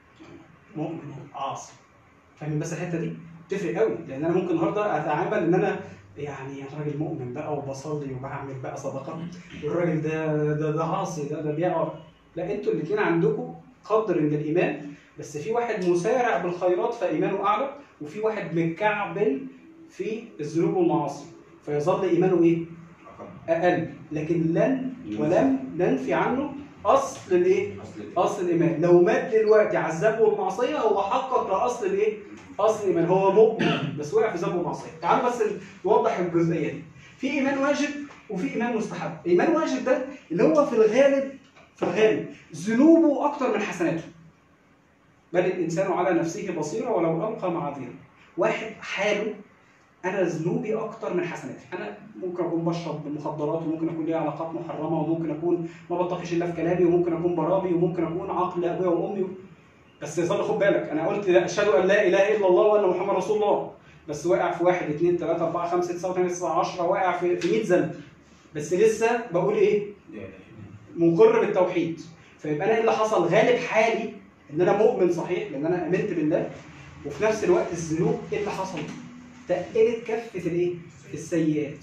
مؤمن عاصي فاهمين بس الحته دي تفرق قوي لان انا ممكن النهارده اتعامل ان انا يعني انا راجل مؤمن بقى وبصلي وبعمل بقى صدقات والراجل ده ده ده عاصي ده ده بيقع لا انتوا الاثنين عندكم قدر من الايمان بس في واحد مسارع بالخيرات فايمانه اعلى وفي واحد متكعبل في الذنوب والمعاصي فيظل ايمانه ايه؟ اقل لكن لن ولم ننفي عنه اصل الايه؟ اصل الايمان لو مات دلوقتي على الذنب والمعصيه هو حقق لاصل الايه؟ اصل الايمان هو مؤمن بس وقع في ذنب ومعصيه تعالوا بس نوضح الجزئيه دي في ايمان واجب وفي ايمان مستحب ايمان واجب ده اللي هو في الغالب في الغالب ذنوبه اكتر من حسناته بل الانسان على نفسه بصيره ولو القى معاذيره واحد حاله انا ذنوبي اكتر من حسناتي انا ممكن اكون بشرب مخدرات وممكن اكون لي علاقات محرمه وممكن اكون ما بتقيش الا في كلامي وممكن اكون برامي وممكن اكون عقل ابويا وامي بس يظل خد بالك انا قلت لا اشهد ان لا اله الا الله وان محمد رسول الله بس واقع في واحد اثنين ثلاثة أربعة خمسة تسعة ثمانية تسعة 10 واقع في في 100 ذنب بس لسه بقول إيه؟ مقر بالتوحيد فيبقى أنا إيه اللي حصل؟ غالب حالي إن أنا مؤمن صحيح لأن أنا آمنت بالله وفي نفس الوقت الذنوب إيه اللي حصل؟ تقلت كفة الإيه؟ السيئات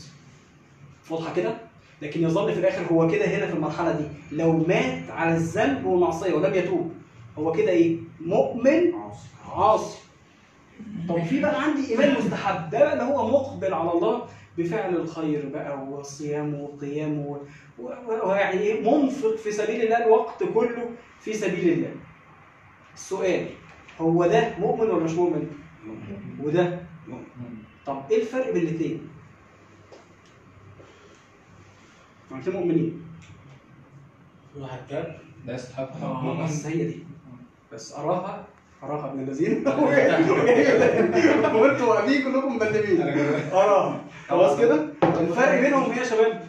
واضحة كده؟ لكن يظل في الآخر هو كده هنا في المرحلة دي لو مات على الذنب والمعصية ولم يتوب هو كده إيه؟ مؤمن عاصي طب في بقى عندي ايمان مستحب ده بقى اللي هو مقبل على الله بفعل الخير بقى والصيام والقيام و- و- ويعني ايه منفق في سبيل الله الوقت كله في سبيل الله. السؤال هو ده مؤمن ولا مش مؤمن؟ وده طب ايه الفرق بين الاثنين؟ الاثنين مؤمنين واحد تاب ده يستحق اه بس هي دي بس اراها حرام ابن الذين وانتوا واقفين كلكم مبلمين انا كده اه خلاص كده الفرق بينهم ايه يا شباب؟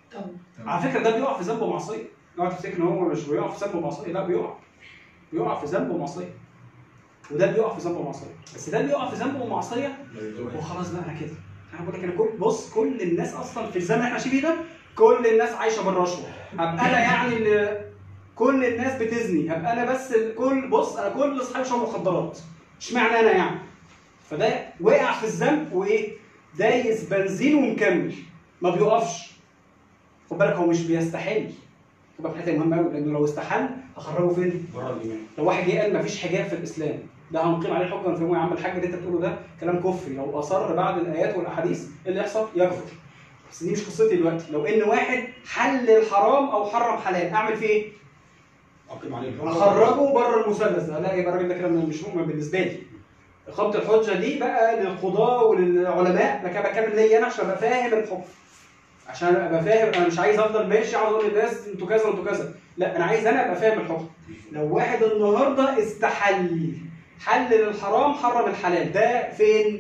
على فكره ده بيقع في ذنب ومعصيه اوعى تفتكر ان هو مش بيقع في ذنب ومعصيه لا بيقع بيقع في ذنب ومعصيه وده بيقع في ذنب ومعصيه بس ده بيقع في ذنب ومعصيه وخلاص بقى انا كده انا بقول لك انا كل بص كل الناس اصلا في الزمن اللي احنا عايشين فيه ده كل الناس عايشه بالرشوه هبقى انا يعني اللي كل الناس بتزني هبقى انا بس الكل بص انا كل اصحابي بيشربوا مخدرات اشمعنى انا يعني فده وقع في الذنب وايه دايس بنزين ومكمل ما بيقفش خد بالك هو مش بيستحل خد بالك حته مهمه قوي لانه لو استحل هخرجه فين؟ بره الايمان لو واحد جه قال مفيش حجاب في الاسلام ده هنقيم عليه حكما في يا عم الحاج اللي انت بتقوله ده كلام كفري لو اصر بعد الايات والاحاديث ايه اللي يحصل؟ يكفر بس دي مش قصتي دلوقتي لو ان واحد حلل حرام او حرم حلال اعمل فيه ايه؟ اقيم عليه الحكم اخرجه بره المثلث ده لا يبقى الراجل ده كده مش مؤمن بالنسبه لي اقامه الحجه دي بقى للقضاه وللعلماء لكن أنا بكمل ليا انا عشان ابقى فاهم الحكم عشان ابقى فاهم انا مش عايز افضل ماشي اقعد اقول للناس انتوا كذا انتوا كذا لا انا عايز انا ابقى فاهم الحكم لو واحد النهارده استحل حلل الحرام حرم الحلال ده فين؟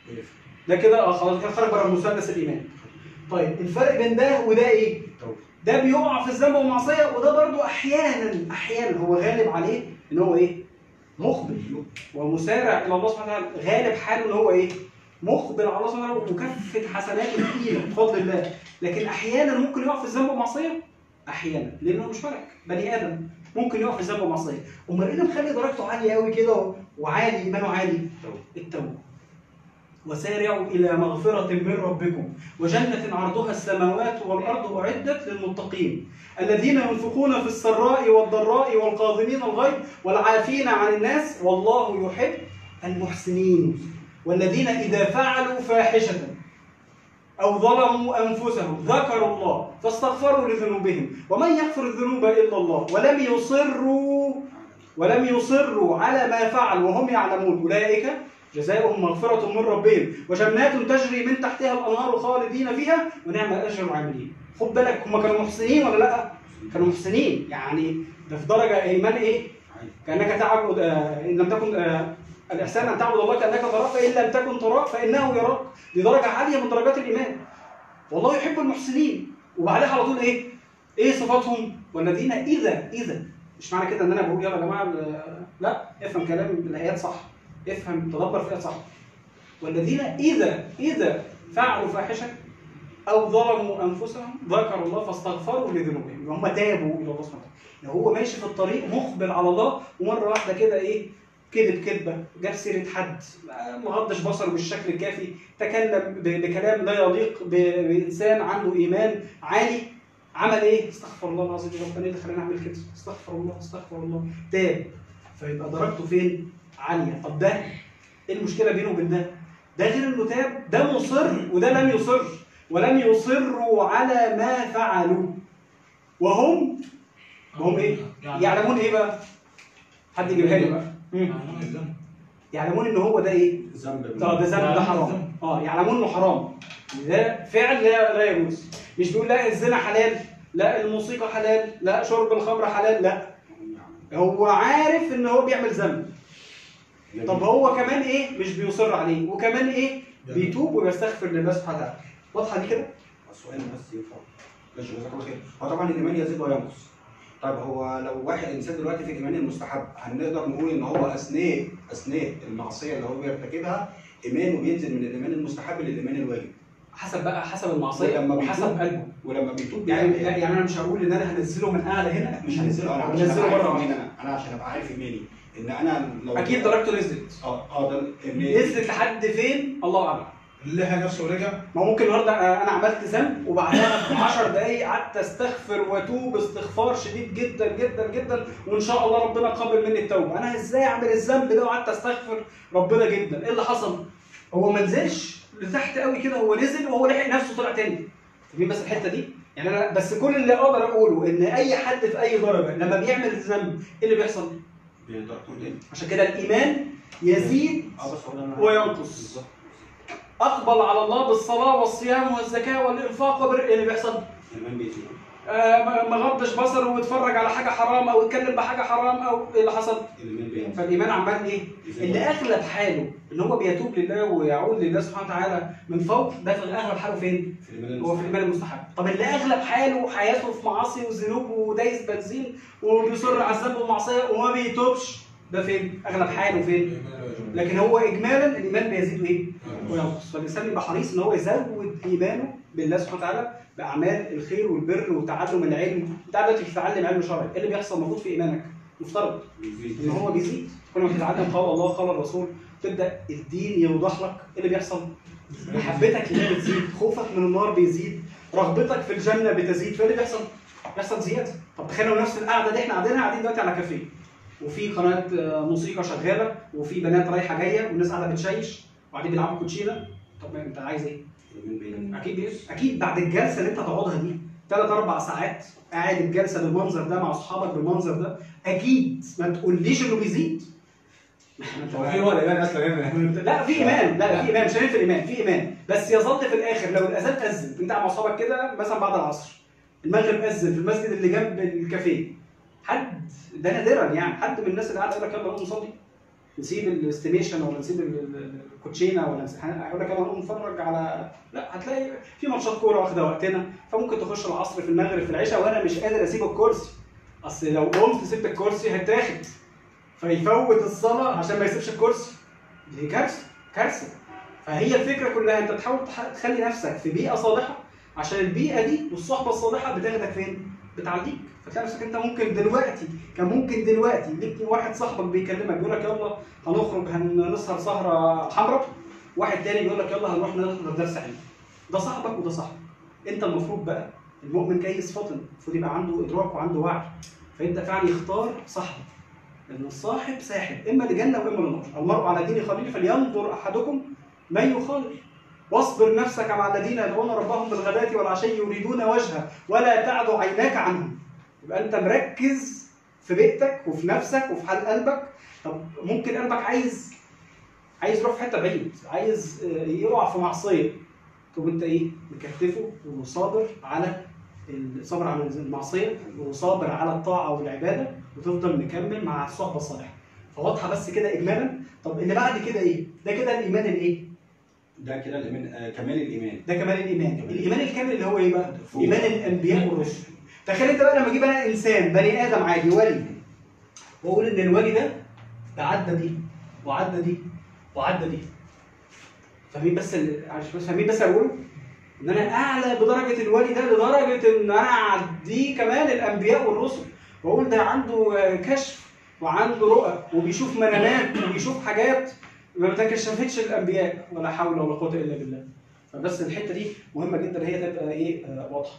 ده كده اه خلاص كده خرج بره مثلث الايمان طيب الفرق بين ده وده ايه؟ ده بيقع في الذنب والمعصيه وده برضو احيانا احيانا هو غالب عليه ان هو ايه؟ مقبل ومسارع الى الله سبحانه وتعالى غالب حاله ان هو ايه؟ مقبل على الله سبحانه وتعالى ومكفة حسناته كتيرة بفضل الله لكن احيانا ممكن يقع في الذنب والمعصيه احيانا لانه مش ملك بني ادم ممكن يقع في الذنب والمعصيه امال ايه اللي مخلي درجته عاليه قوي كده وعالي ايمانه عالي؟ التوبه وسارعوا إلى مغفرة من ربكم وجنة عرضها السماوات والأرض أعدت للمتقين الذين ينفقون في السراء والضراء والقاظمين الغيظ والعافين عن الناس والله يحب المحسنين والذين إذا فعلوا فاحشة أو ظلموا أنفسهم ذكروا الله فاستغفروا لذنوبهم ومن يغفر الذنوب إلا الله ولم يصروا ولم يصروا على ما فعلوا وهم يعلمون أولئك جزاؤهم مغفرة من ربهم وجنات تجري من تحتها الأنهار خالدين فيها ونعم أجر العاملين خد بالك هم كانوا محسنين ولا لا؟ كانوا محسنين يعني ده في درجة إيمان إيه؟ كأنك تعبد آه إن لم تكن آه الإحسان أن تعبد الله كأنك تراه فإن لم تكن تراه فإنه يراك دي درجة عالية من درجات الإيمان والله يحب المحسنين وبعدها على طول إيه؟ إيه صفاتهم؟ والذين إذا إذا مش معنى كده إن أنا بقول يلا يا جماعة آه، لا افهم كلام الآيات صح افهم تدبر فيها صح والذين إذا إذا فعلوا فاحشة أو ظلموا أنفسهم ذكروا الله فاستغفروا لذنوبهم هم تابوا إلى الله سبحانه وتعالى لو هو ماشي في الطريق مقبل على الله ومرة واحدة كده إيه كذب كذبة جاب سيرة حد ما غضش بصره بالشكل الكافي تكلم ب- بكلام لا يليق ب- بإنسان عنده إيمان عالي عمل إيه؟ استغفر الله العظيم ربنا اللي خلاني أعمل كده استغفر الله استغفر الله تاب فيبقى درجته فين؟ عالية طب ده ايه المشكلة بينه وبين ده؟ ده غير انه تاب ده مصر وده لم يصر ولم يصروا على ما فعلوا وهم وهم ايه؟ يعلمون ايه بقى؟ حد يجيبها لي بقى مم. يعلمون ان هو ده ايه؟ ذنب اه ده ذنب ده حرام اه يعلمون انه حرام ده فعل لا لا يجوز مش بيقول لا الزنا حلال لا الموسيقى حلال لا شرب الخمر حلال لا هو عارف ان هو بيعمل ذنب طب هو كمان ايه مش بيصر عليه وكمان ايه بيتوب ويستغفر لله سبحانه وتعالى واضحه دي كده السؤال بس ينفع ماشي جزاك الله خير هو طبعا الايمان يزيد وينقص طيب هو لو واحد انسان دلوقتي في الايمان المستحب هنقدر نقول ان هو اثناء اثناء المعصيه اللي هو بيرتكبها ايمانه بينزل من الايمان المستحب للايمان الواجب حسب بقى حسب المعصيه ولما وحسب بيتوب- قلبه ولما بيتوب يعني بيعمل لا يعني انا مش هقول ان انا هنزله من اعلى هنا مش هنزله انا عشان هنزله ابقى بره عارف واحدة. ايماني انا انا عشان ابقى عارف ايماني ان انا لو اكيد درجته نزلت اه اه ده ال- نزلت لحد فين الله اعلم اللحى نفسه رجع ما ممكن النهارده انا عملت ذنب وبعدها ب 10 دقايق قعدت استغفر واتوب استغفار شديد جدا جدا جدا وان شاء الله ربنا قبل مني التوبه انا ازاي اعمل الذنب ده وقعدت استغفر ربنا جدا ايه اللي حصل هو ما نزلش لتحت قوي كده هو نزل وهو لحق نفسه طلع تاني فاهمين بس الحته دي يعني انا بس كل اللي اقدر اقوله ان اي حد في اي درجه لما بيعمل ذنب ايه اللي بيحصل بيقدر تقول ايه؟ عشان كده الايمان يزيد اه بس هو ده أنا- وينقص. بالظبط اقبل على الله بالصلاه والصيام والزكاه والانفاق وبر إيه اللي بيحصل الايمان بيزيد آه، ما ما غضش بصره ويتفرج على حاجه حرام او يتكلم بحاجه حرام او ايه اللي حصل؟ الايمان بينقص فالايمان عمال ايه؟ اللي اغلب حاله ان هو بيتوب لله ويعود لله سبحانه وتعالى من فوق ده في اغلب حاله فين؟ في الايمان هو في الايمان المستحب طب اللي اغلب حاله حياته في معاصي وذنوب ودايس بنزين وبيصر على الذنب والمعصيه وما بيتوبش ده فين؟ اغلب حاله فين؟ لكن هو اجمالا الايمان بيزيد ايه؟ وينقص فالانسان يبقى حريص ان هو يزود ايمانه بالله سبحانه وتعالى باعمال الخير والبر وتعلم العلم انت دلوقتي بتتعلم علم شرعي ايه اللي بيحصل المفروض في ايمانك؟ مفترض ان هو بيزيد كل ما تتعلم قال الله قال الرسول تبدا الدين يوضح لك ايه اللي بيحصل؟ محبتك لله بتزيد خوفك من النار بيزيد رغبتك في الجنه بتزيد فايه اللي بيحصل؟ بيحصل زياده طب تخيلوا نفس القعده دي احنا قاعدينها قاعدين دلوقتي على كافيه وفي قناه آه، موسيقى شغاله وفي بنات رايحه جايه والناس قاعده بتشيش وقاعدين بيلعبوا كوتشينه طب ما انت عايز ايه؟ الايمان بينقص اكيد ايه؟ اكيد بعد الجلسه اللي انت تقعدها دي ثلاث اربع ساعات قاعد الجلسه بالمنظر ده مع اصحابك بالمنظر ده اكيد ما تقوليش انه بيزيد هو في هو الايمان اصلا هنا لا في ايمان لا في ايمان مش هننفي الايمان في ايمان بس يظل في الاخر لو الاذان اذن انت مع اصحابك كده مثلا بعد العصر المغرب اذن في المسجد اللي جنب الكافيه حد ده نادرا يعني حد من الناس اللي قاعده يقول لك يلا نقوم نصلي نسيب الاستيميشن ولا نسيب ال- ال- الكوتشينه ولا نسيب هيقول لك يلا نقوم نتفرج على لا هتلاقي في ماتشات كوره واخده وقتنا فممكن تخش العصر في المغرب في العشاء وانا مش قادر اسيب الكرسي اصل لو قمت سبت الكرسي هيتاخد فيفوت الصلاه عشان ما يسيبش الكرسي دي كارثه كارثه فهي الفكره كلها انت تحاول تح- تخلي نفسك في بيئه صالحه عشان البيئه دي والصحبه الصالحه بتاخدك فين؟ بتعليك فتلاقي نفسك انت ممكن دلوقتي كان ممكن دلوقتي ليك واحد صاحبك بيكلمك بيقول لك يلا هنخرج هنسهر سهره حمراء واحد تاني بيقول لك يلا هنروح نحضر درس علم ده صاحبك وده صاحبك انت المفروض بقى المؤمن كيس فطن المفروض يبقى عنده ادراك وعنده وعي فيبدا فعلا يختار صاحبه لان الصاحب ساحب اما لجنه واما للنار المرء على دين خليله فلينظر احدكم من يخالف واصبر نفسك مع الذين يدعون ربهم بالغداة والعشي يريدون وجهه ولا تعد عيناك عنهم يبقى انت مركز في بيئتك وفي نفسك وفي حال قلبك طب ممكن قلبك عايز عايز يروح في حته بعيد عايز آه، يقع في معصيه طب انت ايه مكتفه وصابر على الصبر على المعصيه وصابر على الطاعه والعباده وتفضل مكمل مع الصحبه الصالحه فواضحه بس كده اجمالا طب اللي بعد كده ايه ده كده الايمان الايه ده كده الايمان آه كمال الايمان ده كمال الايمان الايمان الكامل اللي هو ايه بقى فوق. ايمان الانبياء والرسل تخيل انت بقى لما اجيب انا انسان بني ادم عادي ولي واقول ان الولي ده ده عدى دي وعدى دي وعدى دي فاهمين بس ال- عش- بس فاهمين بس اقول ان انا اعلى بدرجه الولي ده لدرجه ان انا اعديه كمان الانبياء والرسل واقول ده عنده آه، كشف وعنده رؤى وبيشوف منامات وبيشوف حاجات ما تكشفتش الانبياء ولا حول ولا قوه الا بالله فبس الحته دي مهمه جدا هي تبقى ايه آه، واضحه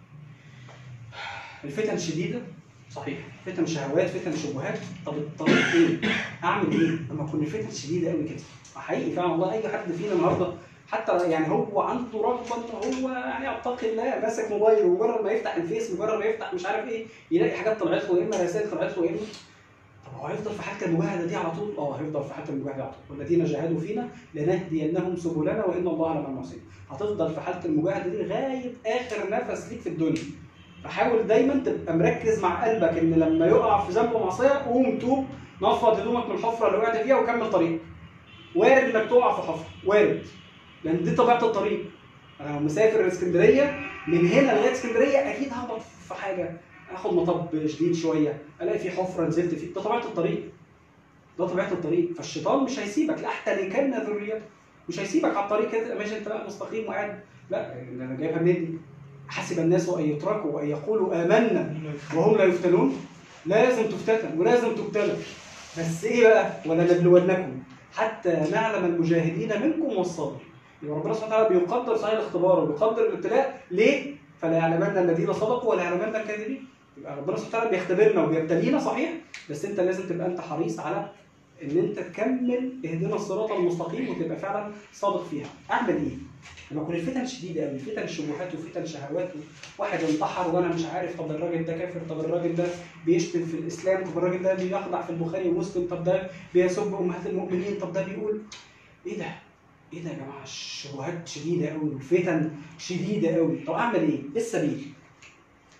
الفتن شديده صحيح فتن شهوات فتن شبهات طب الطريق ايه؟ اعمل ايه؟ لما تكون الفتن شديده قوي كده حقيقي فعلا والله اي حد فينا النهارده حتى يعني هو عنده رغبه ان هو يعني يتقي الله ماسك موبايله مجرد ما يفتح الفيس مجرد ما يفتح مش عارف ايه يلاقي حاجات طلعت له يا اما رسائل طلعت له يا اما طب هو هيفضل في حاله المجاهده دي على طول؟ اه هيفضل في حاله المجاهده على طول والذين جاهدوا فينا لنهدينهم سبلنا وان الله لمع المحسنين هتفضل في حاله المجاهده دي لغايه اخر نفس ليك في الدنيا فحاول دايما تبقى مركز مع قلبك ان لما يقع في ذنب ومعصيه قوم توب نفض هدومك من الحفره اللي وقعت فيها وكمل طريقك وارد انك تقع في حفره وارد لان دي طبيعه الطريق انا لو مسافر اسكندريه من هنا لغايه اسكندريه اكيد ههبط في حاجه اخد مطب شديد شويه الاقي في حفره نزلت فيه ده طبيعه الطريق ده طبيعه الطريق فالشيطان مش هيسيبك لاحتلكن ذريته مش هيسيبك على الطريق كده تبقى ماشي انت بقى مستقيم وقاعد لا ده انا جايبها منين دي؟ حسب الناس ان يتركوا وان يقولوا امنا وهم لا يفتنون لازم تفتتن ولازم تبتلى بس ايه بقى ولنبلونكم حتى نعلم المجاهدين منكم والصابرين يبقى ربنا سبحانه وتعالى بيقدر صحيح الاختبار وبيقدر الابتلاء ليه؟ فلا يعلمن الذين صدقوا ولا يعلمن الكاذبين يبقى ربنا سبحانه وتعالى بيختبرنا وبيبتلينا صحيح بس انت لازم تبقى انت حريص على ان انت تكمل اهدنا الصراط المستقيم وتبقى فعلا صادق فيها اعمل ايه؟ لما تكون الفتن شديده قوي فتن شبهات وفتن شهوات واحد انتحر وانا مش عارف طب الراجل ده كافر طب الراجل ده بيشتم في الاسلام طب الراجل ده بيخضع في البخاري ومسلم طب ده بيسب امهات المؤمنين طب ده بيقول ايه ده؟ ايه ده يا جماعه الشبهات شديده قوي والفتن شديده قوي طب اعمل ايه؟ ايه السبيل؟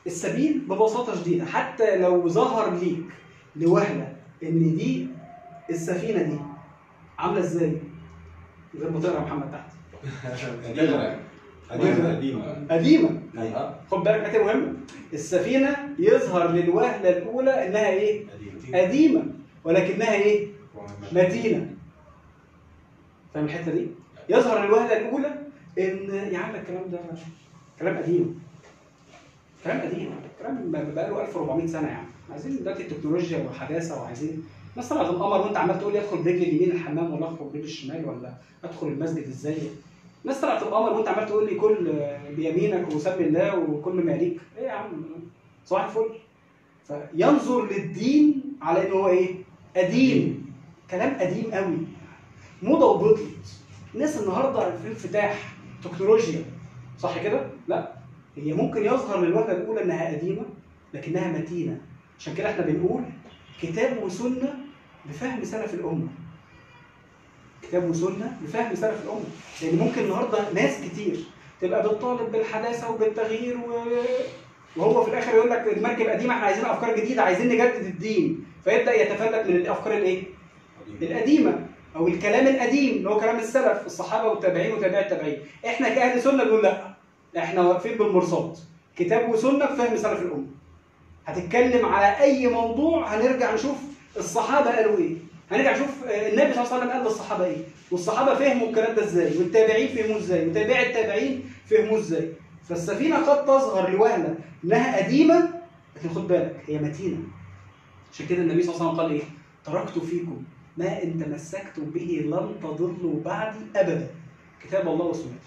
السبيل ببساطه شديده حتى لو ظهر ليك لوهله ان دي السفينه دي عامله ازاي؟ من غير ما تقرا يا محمد تحت قديمه قديمه قديمه قديمه ايوه خد بالك حته مهمه السفينه يظهر للوهله الاولى انها ايه؟ قديمه قديمه ولكنها ايه؟ متينه فاهم الحته دي؟ يظهر للوهله الاولى ان يا عم الكلام ده كلام قديم كلام قديم كلام بقى له 1400 سنه يعني عايزين دلوقتي التكنولوجيا والحداثه وعايزين الناس طلعت القمر وانت عمال تقول لي ادخل برجل اليمين الحمام ولا ادخل برجل الشمال ولا ادخل المسجد ازاي الناس طلعت القمر وانت عمال تقول لي كل بيمينك وسم الله وكل ما يليك ايه يا عم صباح الفل فينظر للدين على انه هو ايه؟ قديم كلام قديم قوي موضه وبطلت الناس النهارده في انفتاح تكنولوجيا صح كده؟ لا هي ممكن يظهر للوهله الاولى انها قديمه لكنها متينه عشان كده احنا بنقول كتاب وسنه بفهم سلف الامه كتاب وسنه بفهم سلف الامه لان ممكن النهارده ناس كتير تبقى بتطالب بالحداثه وبالتغيير و... وهو في الاخر يقول لك المركب قديمه احنا عايزين افكار جديده عايزين نجدد الدين فيبدا يتفلت من الافكار الايه؟ القديمه او الكلام القديم اللي هو كلام السلف الصحابه والتابعين وتابعي التابعين احنا كاهل سنه بنقول لا احنا واقفين بالمرصاد كتاب وسنه بفهم سلف الامه هتتكلم على اي موضوع هنرجع نشوف الصحابه قالوا ايه هنرجع نشوف آه، النبي صلى الله عليه وسلم قال للصحابه ايه والصحابه فهموا الكلام ده ازاي والتابعين فهموه ازاي وتابعي التابعين فهموه ازاي فالسفينه قد تظهر لوهله انها قديمه لكن خد بالك هي متينه عشان كده النبي صلى الله عليه وسلم قال ايه تركت فيكم ما ان تمسكتم به لن تضلوا بعدي ابدا كتاب الله وسنتي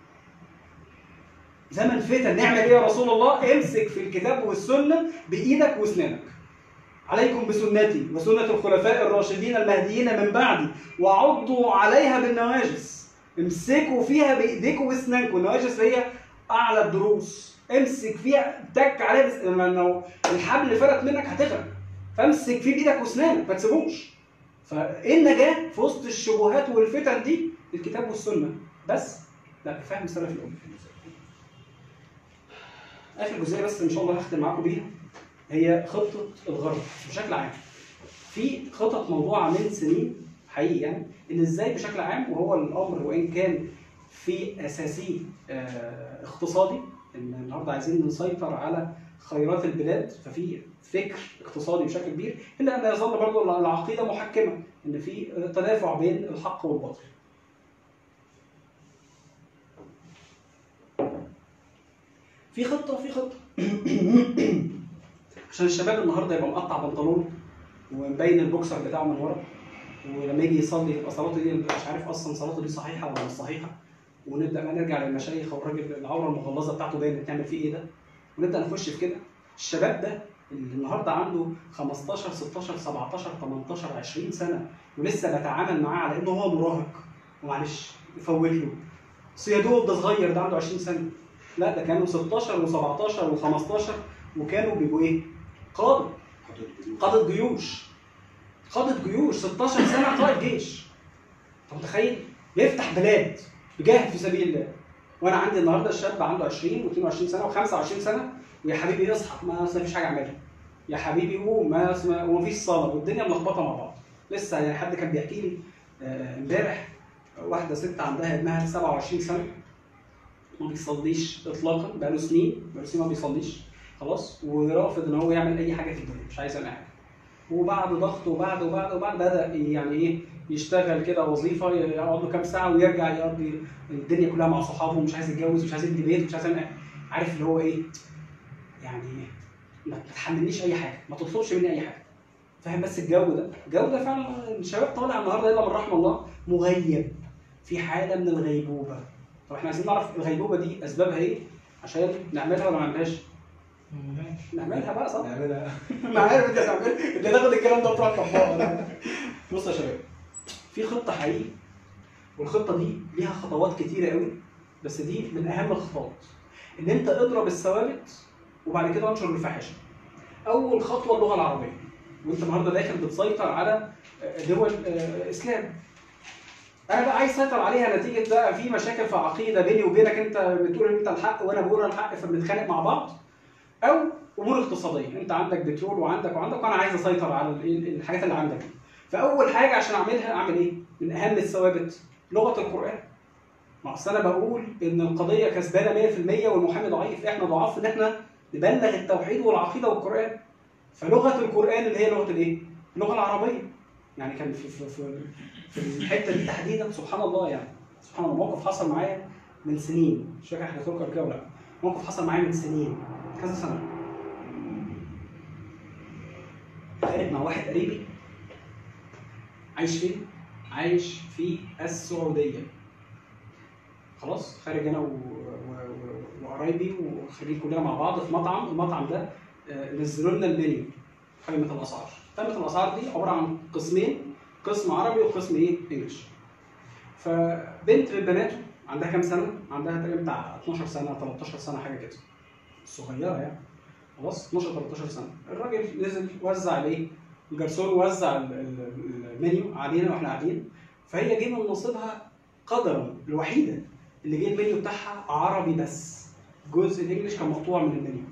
زمن فتن نعمل ايه يا رسول الله امسك في الكتاب والسنه بايدك واسنانك عليكم بسنتي وسنة الخلفاء الراشدين المهديين من بعدي وعضوا عليها بالنواجس امسكوا فيها بايديكم واسنانكم النواجس هي اعلى الضروس امسك فيها تك عليها بس لما لو الحبل فلت منك هتغرق فامسك فيه بايدك واسنانك ما تسيبوش فايه النجاه في وسط الشبهات والفتن دي الكتاب والسنه بس لا فهم سلف الامه اخر جزئيه بس ان شاء الله هختم معاكم بيها هي خطه الغرب بشكل عام في خطط موضوعه من سنين حقيقي يعني ان ازاي بشكل عام وهو الامر وان كان في اساسيه آه، اقتصادي ان النهارده عايزين نسيطر على خيرات البلاد ففي فكر اقتصادي بشكل كبير الا ان يظل برضه العقيده محكمه ان في تدافع بين الحق والباطل. في خطه في خطه عشان الشباب النهارده يبقى مقطع بنطلون ومبين البوكسر بتاعه من ورا ولما يجي يصلي يبقى صلاته دي مش عارف اصلا صلاته دي صحيحه ولا مش صحيحه ونبدا بقى نرجع للمشايخ والراجل العوره المغلظه بتاعته باين بتعمل فيه ايه ده ونبدا نخش في كده الشباب ده اللي النهارده عنده 15 16 17 18 20 سنه ولسه بتعامل معاه على انه هو مراهق ومعلش يفوت له بس يا دوب ده صغير ده عنده 20 سنه لا ده كانوا 16 و17 و15 وكانوا بيبقوا ايه؟ قاده قاده جيوش قاده جيوش 16 سنه قائد جيش انت متخيل؟ بيفتح بلاد بيجاهد في سبيل الله وانا عندي النهارده الشاب عنده 20 و22 سنه و25 سنه ويا حبيبي اصحى ما أصل مفيش حاجه اعملها يا حبيبي قوم ما أصل- ومفيش صلاه والدنيا ملخبطه مع بعض لسه يعني حد كان بيحكي لي آه، امبارح واحده ست عندها ابنها 27 سنه ما بيصليش اطلاقا بقاله سنين بقاله سنين ما بيصليش خلاص ورافض ان هو يعمل اي حاجه في الدنيا مش عايز يعمل حاجه وبعد ضغط وبعد وبعد وبعد بدا يعني ايه يشتغل كده وظيفه يقعد له كام ساعه ويرجع يقضي الدنيا كلها مع صحابه مش عايز يتجوز مش عايز يبني بيت مش عايز يعمل عارف اللي هو ايه يعني ما تحملنيش اي حاجه ما تطلبش مني اي حاجه فاهم بس الجو ده الجو ده فعلا الشباب طالع النهارده الا من رحم الله مغيب في حاله من الغيبوبه طب احنا عايزين نعرف الغيبوبه دي اسبابها ايه عشان نعملها ولا ما نعملهاش نعملها بقى صح نعملها ما عارف انت تعمل انت تاخد الكلام ده وتروح تطبقه بص يا شباب في خطه حقيقي والخطه دي ليها خطوات كتيره قوي بس دي من اهم الخطوات ان انت اضرب الثوابت وبعد كده انشر الفاحشه اول خطوه اللغه العربيه وانت النهارده داخل بتسيطر على دول آه، اسلام انا بقى عايز اسيطر عليها نتيجه بقى في مشاكل في عقيده بيني وبينك انت بتقول انت الحق وانا بقول أنا الحق فبنتخانق مع بعض او امور اقتصاديه انت عندك بترول وعندك وعندك وانا عايز اسيطر على ال- الحاجات اللي عندك دي فاول حاجه عشان اعملها اعمل ايه؟ من اهم الثوابت لغه القران ما اصل انا بقول ان القضيه كسبانه 100% والمحامي ضعيف احنا ضعاف ان احنا نبلغ التوحيد والعقيده والقران فلغه القران اللي هي لغه الايه؟ اللغه العربيه يعني كان في في في, في الحته دي تحديدا سبحان الله يعني سبحان الله موقف حصل معايا من سنين مش فاكر حكيت لكم قبل كده ولا لا موقف حصل معايا من سنين كذا سنه خارج مع واحد قريبي عايش فين؟ عايش في السعوديه خلاص خارج انا و- و- و- وقرايبي وخارجين كلنا مع بعض في مطعم المطعم ده آه، نزلوا لنا المنيو قائمه الاسعار قائمه الاسعار دي عباره عن قسمين قسم عربي وقسم ايه انجلش فبنت من بناته عندها كام سنه عندها تقريبا بتاع 12 سنه 13 سنه حاجه كده صغيره يعني خلاص 12 13 سنه الراجل نزل وزع الايه الجرسون وزع ال- ال- المنيو علينا واحنا قاعدين فهي جه من نصيبها قدرا الوحيده اللي جه المنيو بتاعها عربي بس جزء الانجليش كان مقطوع من المنيو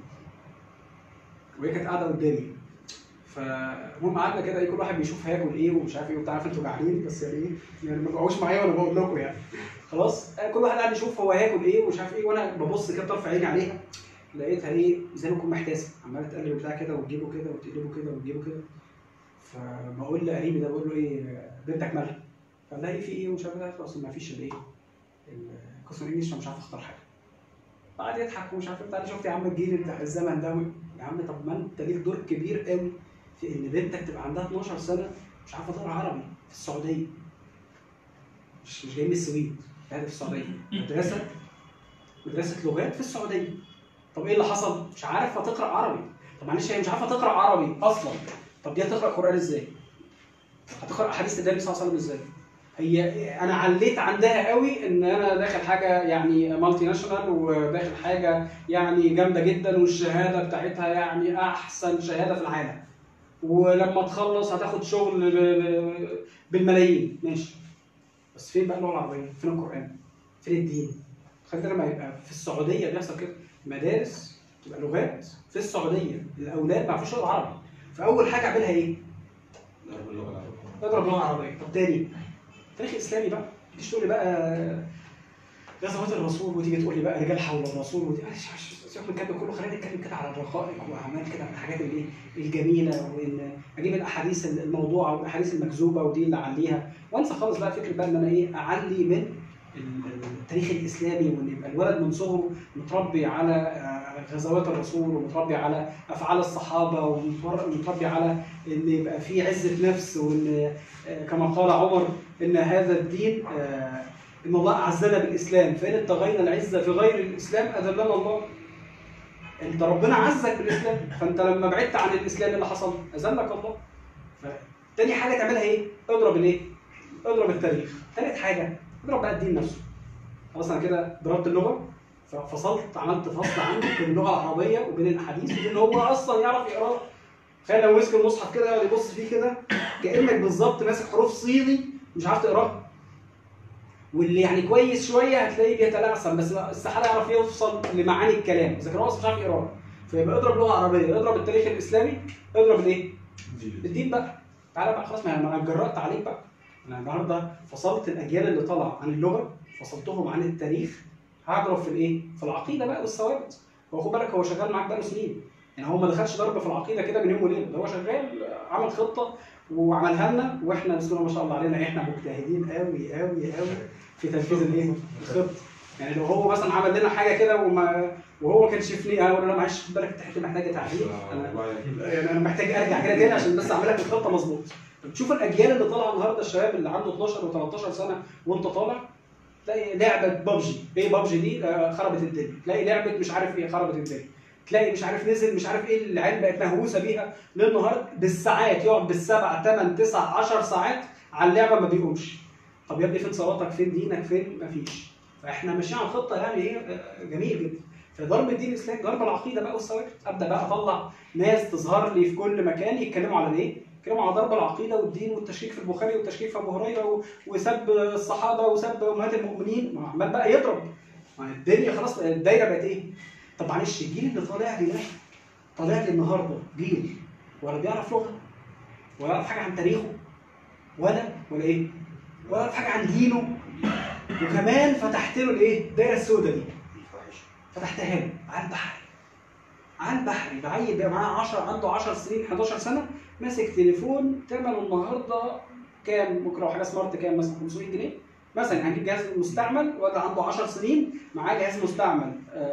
وهي كانت قاعده قدامي فالمهم قعدنا كده ايه كل واحد بيشوف هياكل ايه ومش عارف ايه وبتاع عارف انتوا جعانين بس يعني ايه يعني ما تقعوش معايا وانا بقول لكم يعني خلاص آه، كل واحد قاعد يشوف هو هياكل ايه ومش عارف ايه وانا ببص كده طرف عيني عليها لقيتها ايه زي ما تكون محتاسه عماله تقلب بتاع كده وتجيبه كده وتقلبه كده وتجيبه كده فبقول لقريبي ده بقول له ايه بنتك مالها؟ فقال لها ايه في ايه ومش عارف ايه اصل ما فيش الايه القسم الانجليزي فمش عارف اختار حاجه قعد يضحك ومش عارف ايه بتاع شفت يا عم الجيل بتاع الزمن ده يا عم طب ما انت ليك دور كبير قوي في ان بنتك تبقى عندها 12 سنه مش عارفه تقرا عربي في السعوديه مش مش جاي من السويد قاعده في السعوديه مدرسه مدرسه لغات في السعوديه طب ايه اللي حصل؟ مش عارفه تقرا عربي طب معلش هي مش عارفه تقرا عربي اصلا طب دي هتقرا قران ازاي؟ هتقرا احاديث النبي صلى الله عليه وسلم ازاي؟ هي انا عليت عندها قوي ان انا داخل حاجه يعني مالتي ناشونال وداخل حاجه يعني جامده جدا والشهاده بتاعتها يعني احسن شهاده في العالم ولما تخلص هتاخد شغل ب- ب- بالملايين ماشي بس فين بقى اللغه العربيه؟ فين القران؟ فين الدين؟ خلي لما يبقى في السعوديه بيحصل كده مدارس تبقى لغات في السعوديه الاولاد ما يعرفوش يقروا عربي فاول حاجه اعملها ايه؟ ضرب اللغه العربيه اضرب لغه عربيه طب تاني تاريخ اسلامي بقى تيجي تقول لي بقى غزوات الرسول وتيجي تقول لي بقى رجال حول الرسول وتيجي سيبك من الكلام ده كله خلينا نتكلم كده على الرقائق واعمال كده الحاجات الايه الجميله وان اجيب الاحاديث الموضوعه والاحاديث المكذوبه ودي اللي اعليها وانسى خالص بقى فكره بقى ان انا ايه اعلي من ال- التاريخ الاسلامي وان يبقى الولد من صغره متربي على آه، غزوات الرسول ومتربي على افعال الصحابه ومتربي على ان يبقى في عزه نفس وان آه، كما قال عمر ان هذا الدين آه، ان الله اعزنا بالاسلام فان ابتغينا العزه في غير الاسلام اذلنا الله انت ربنا عزك بالاسلام فانت لما بعدت عن الاسلام إيه اللي حصل اذلك الله فتاني حاجه تعملها ايه اضرب الايه اضرب التاريخ ثالث حاجه اضرب بقى الدين نفسه خلاص انا كده ضربت اللغه ففصلت عملت فصل عنه بين اللغه العربيه وبين الاحاديث وبين هو اصلا يعرف يقراه تخيل لو مسك المصحف كده يقعد يبص فيه كده كانك بالظبط ماسك حروف صيني مش عارف تقراها واللي يعني كويس شويه هتلاقيه بيتلعثم بس استحاله يعرف يوصل لمعاني الكلام اذا كان هو اصلا مش عارف يقراها فيبقى اضرب لغه عربيه اضرب التاريخ الاسلامي اضرب الايه؟ الدين بقى تعالى بقى خلاص ما انا أنا اتجرأت عليك بقى انا النهارده فصلت الاجيال اللي طالعه عن اللغه فصلتهم عن التاريخ هضرب في الايه؟ في العقيده بقى والثوابت هو خد بالك هو شغال معاك بقاله سنين يعني هو ما دخلش ضرب في العقيده كده من يوم وليله ده هو شغال عمل خطه وعملها لنا واحنا بسم الله ما شاء الله علينا احنا مجتهدين قوي قوي قوي في تنفيذ الايه؟ الخطه يعني لو هو مثلا عمل لنا حاجه كده وما وهو ما كانش في نيه اقول له معلش خد بالك الحته محتاجه تعديل انا يعني انا محتاج ارجع كده تاني عشان بس اعمل لك الخطه مظبوط بتشوف الاجيال اللي طالعه النهارده الشباب اللي عنده 12 و13 سنه وانت طالع تلاقي لعبه ببجي ايه ببجي دي آه، خربت الدنيا تلاقي لعبه مش عارف ايه خربت الدنيا تلاقي مش عارف نزل مش عارف ايه العيال بقت مهووسه بيها ليل نهار بالساعات يقعد بالسبع ثمان تسع 10 ساعات على اللعبه ما بيقومش طب يا ابني فين صلاتك فين دينك فين مفيش فاحنا ماشيين على خطه يعني ايه آه، جميل جدا فضرب الدين الاسلامي ضرب العقيده بقى والثوابت ابدا بقى اطلع ناس تظهر لي في كل مكان يتكلموا على ايه؟ يتكلموا على ضرب العقيده والدين والتشكيك في البخاري والتشكيك في ابو هريره و- وسب الصحابه وسب امهات المؤمنين ما هو عمال بقى يضرب ما الدنيا خلاص الدايره بقت ايه؟ طب معلش الجيل اللي طالع لي ده طلع لي النهارده جيل ولا بيعرف لغه ولا يعرف حاجه عن تاريخه ولا ولا ايه؟ ولا يعرف حاجه عن دينه وكمان فتحت له الايه؟ الدايره السوداء دي الفاحشه فتحتها له على البحر على البحر بعيل بقى معاه 10 عنده 10 سنين 11 سنه ماسك تليفون ثمنه النهارده كام ممكن لو حاجه سمارت كام مثلا 500 جنيه مثلا هنجيب جهاز مستعمل ولا عنده 10 سنين معاه جهاز مستعمل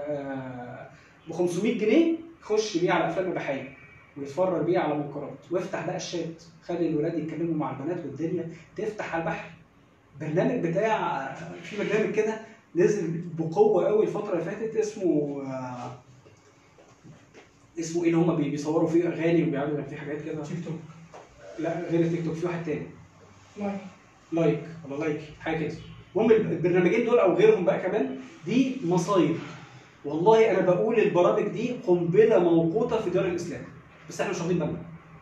ب 500 جنيه يخش بيه على افلام اباحيه ويتفرج بيه على منكرات وافتح بقى الشات خلي الولاد يتكلموا مع البنات والدنيا تفتح على البحر برنامج بتاع في برنامج كده نزل بقوه قوي الفتره اللي فاتت اسمه آه، اسمه ايه اللي هم بيصوروا فيه اغاني وبيعملوا فيه حاجات كده تيك توك لا غير التيك توك في واحد تاني لايك لايك ولا لايك حاجه كده المهم البرنامجين دول او غيرهم بقى كمان دي مصايب والله انا بقول البرامج دي قنبله موقوته في دار الاسلام بس احنا مش واخدين بالنا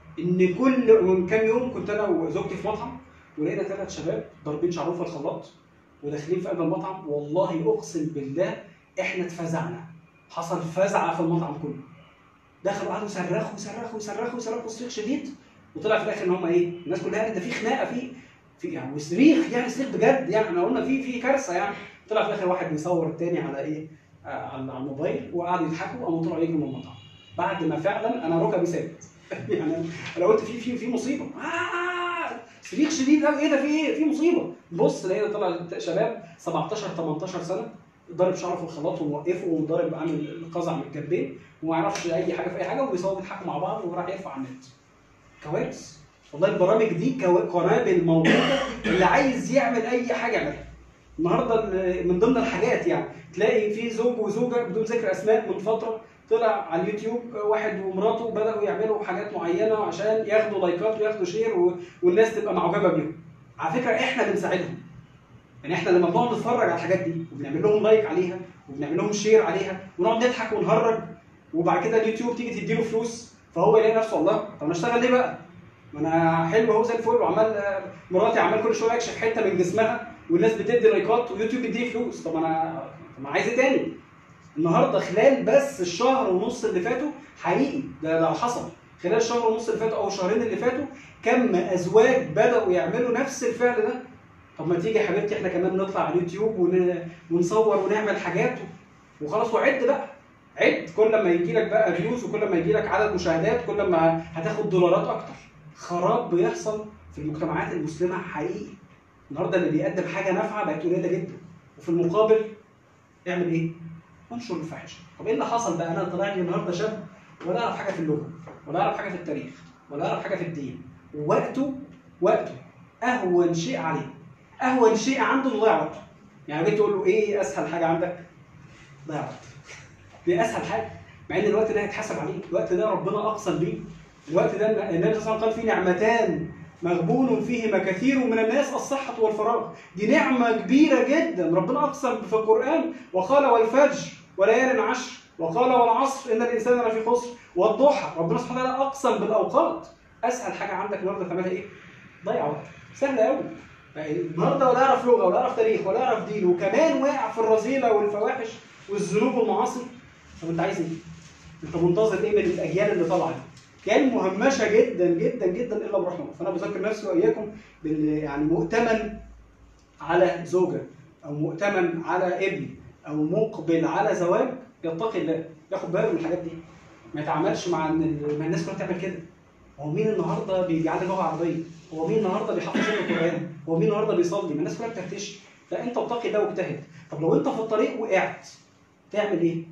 ان كل من كام يوم كنت انا وزوجتي في مطعم ولقينا ثلاث شباب ضاربين شعرهم في الخلاط وداخلين في قلب المطعم والله اقسم بالله احنا اتفزعنا حصل فزعه في المطعم كله دخلوا قعدوا يصرخوا يصرخوا يصرخوا يصرخوا صريخ شديد وطلع في الاخر ان هم ايه الناس كلها قالت ده في خناقه في في يعني وصريخ يعني صريخ بجد يعني احنا قلنا في في كارثه يعني طلع في الاخر واحد بيصور التاني على ايه آه، على على الموبايل وقعدوا يضحكوا قاموا طلعوا يجروا من المطعم بعد ما فعلا انا ركبي ثابت يعني انا قلت في في في مصيبه آه صريخ شديد قوي ايه ده في ايه في مصيبه بص لقينا طلع شباب 17 18 سنه ضارب شعره في الخلاط وموقفه وضارب عامل القزع من الجنبين وما يعرفش اي حاجه في اي حاجه وبيصوروا بيضحكوا مع بعض وراح يرفع على النت كوارث والله البرامج دي كو- قنابل موجوده اللي عايز يعمل اي حاجه يعملها النهارده ال- من ضمن الحاجات يعني تلاقي في زوج وزوجه بدون ذكر اسماء من فتره طلع على اليوتيوب واحد ومراته بداوا يعملوا حاجات معينه عشان ياخدوا لايكات وياخدوا شير و... والناس تبقى معجبه بيهم على فكره احنا بنساعدهم يعني احنا لما بنقعد نتفرج على الحاجات دي وبنعمل لهم لايك عليها وبنعمل لهم شير عليها ونقعد نضحك ونهرج وبعد كده اليوتيوب تيجي تديله فلوس فهو يلاقي نفسه والله طب انا اشتغل ليه بقى؟ ما انا حلو اهو زي الفل وعمال آه، مراتي عمال كل شويه اكشف حته من جسمها والناس بتدي لايكات ويوتيوب بيديني فلوس طب انا طب ما عايز ايه تاني؟ النهارده خلال بس الشهر ونص اللي فاتوا حقيقي ده ده حصل خلال الشهر ونص اللي فاتوا او الشهرين اللي فاتوا كم ازواج بداوا يعملوا نفس الفعل ده طب ما تيجي يا حبيبتي احنا كمان نطلع على اليوتيوب ون... ونصور ونعمل حاجات وخلاص وعد بقى عد كل ما يجي لك بقى فيوز وكل ما يجي لك عدد مشاهدات كل ما هتاخد دولارات اكتر خراب بيحصل في المجتمعات المسلمه حقيقي النهارده اللي بيقدم حاجه نافعه بقت قليله جدا وفي المقابل اعمل ايه؟ انشر الفاحشه طب ايه اللي حصل بقى انا طلع لي النهارده شاب ولا يعرف حاجه في اللغه ولا يعرف حاجه في التاريخ ولا يعرف حاجه في الدين ووقته وقته اهون شيء عليه اهون شيء عنده انه يضيع وقته يعني جيت تقول له ايه اسهل حاجه عندك؟ ضيع وقت دي اسهل حاجه مع ان الوقت ده هيتحاسب عليه الوقت ده ربنا اقسم بيه الوقت ده النبي صلى الله عليه وسلم قال فيه نعمتان مغبون فيهما كثير من الناس الصحة والفراغ دي نعمة كبيرة جدا ربنا أقسم في القرآن وقال والفجر وليال عشر وقال والعصر إن الإنسان لفي خسر والضحى ربنا سبحانه وتعالى أقسم بالأوقات أسهل حاجة عندك النهارده تعملها إيه؟ ضيع وقت سهلة قوي النهارده ولا يعرف لغة ولا يعرف تاريخ ولا يعرف دين وكمان واقع في الرذيلة والفواحش والذنوب والمعاصي طب أنت عايز إيه؟ أنت منتظر إيه من الأجيال اللي طالعة دي؟ كان مهمشه جدا جدا جدا الا برحمه فانا بذكر نفسي واياكم بال يعني مؤتمن على زوجه او مؤتمن على ابن او مقبل على زواج يتقي الله ياخد باله من الحاجات دي ما يتعاملش مع ان ال- ما الناس كلها بتعمل كده هو مين النهارده بي- بيعلم لغه عربيه؟ هو مين النهارده بيحفظ لنا القران؟ هو مين النهارده بيصلي؟ ما الناس كلها بترتشي لا انت اتقي الله واجتهد طب لو انت في الطريق وقعت تعمل ايه؟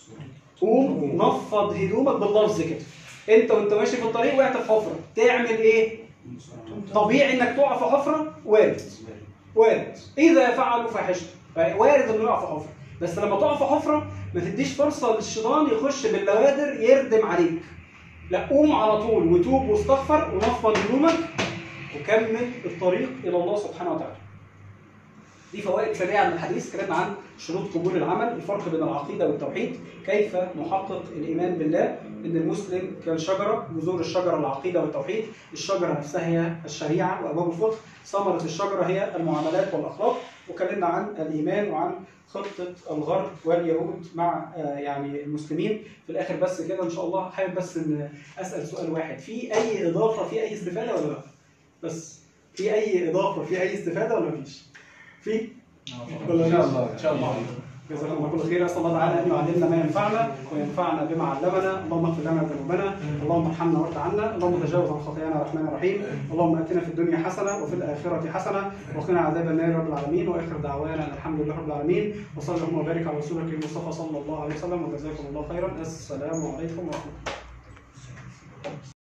قوم نفض هدومك باللفظ كده انت وانت ماشي في الطريق وقعت في حفره تعمل ايه؟ طبيعي انك تقع في حفره وارد وارد اذا فعلوا فاحشه وارد انه يقع في حفره بس لما تقع في حفره ما تديش فرصه للشيطان يخش باللوادر يردم عليك لا قوم على طول وتوب واستغفر ونفض هدومك وكمل الطريق الى الله سبحانه وتعالى دي فوائد سريعه من الحديث اتكلمنا عن شروط قبول العمل الفرق بين العقيده والتوحيد كيف نحقق الايمان بالله ان المسلم كالشجره جذور الشجره العقيده والتوحيد الشجره نفسها هي الشريعه وابواب الفقه ثمره الشجره هي المعاملات والاخلاق وكلمنا عن الايمان وعن خطه الغرب واليهود مع آه، يعني المسلمين في الاخر بس كده ان شاء الله حابب بس ان اسال سؤال واحد في اي اضافه في اي استفاده ولا لا بس في اي اضافه في اي استفاده ولا مفيش في ان شاء الله ان شاء الله جزاكم الله كل خير اسال الله تعالى ان يعلمنا ما ينفعنا وينفعنا بما علمنا اللهم اغفر لنا ذنوبنا اللهم ارحمنا وارض عنا اللهم تجاوز عن خطايانا يا الرحمن الرحيم اللهم اتنا في الدنيا حسنه وفي الاخره حسنه وقنا عذاب النار رب العالمين واخر دعوانا ان الحمد لله رب العالمين وصلى اللهم وبارك على رسولك المصطفى صلى الله عليه وسلم وجزاكم الله خيرا السلام عليكم ورحمه الله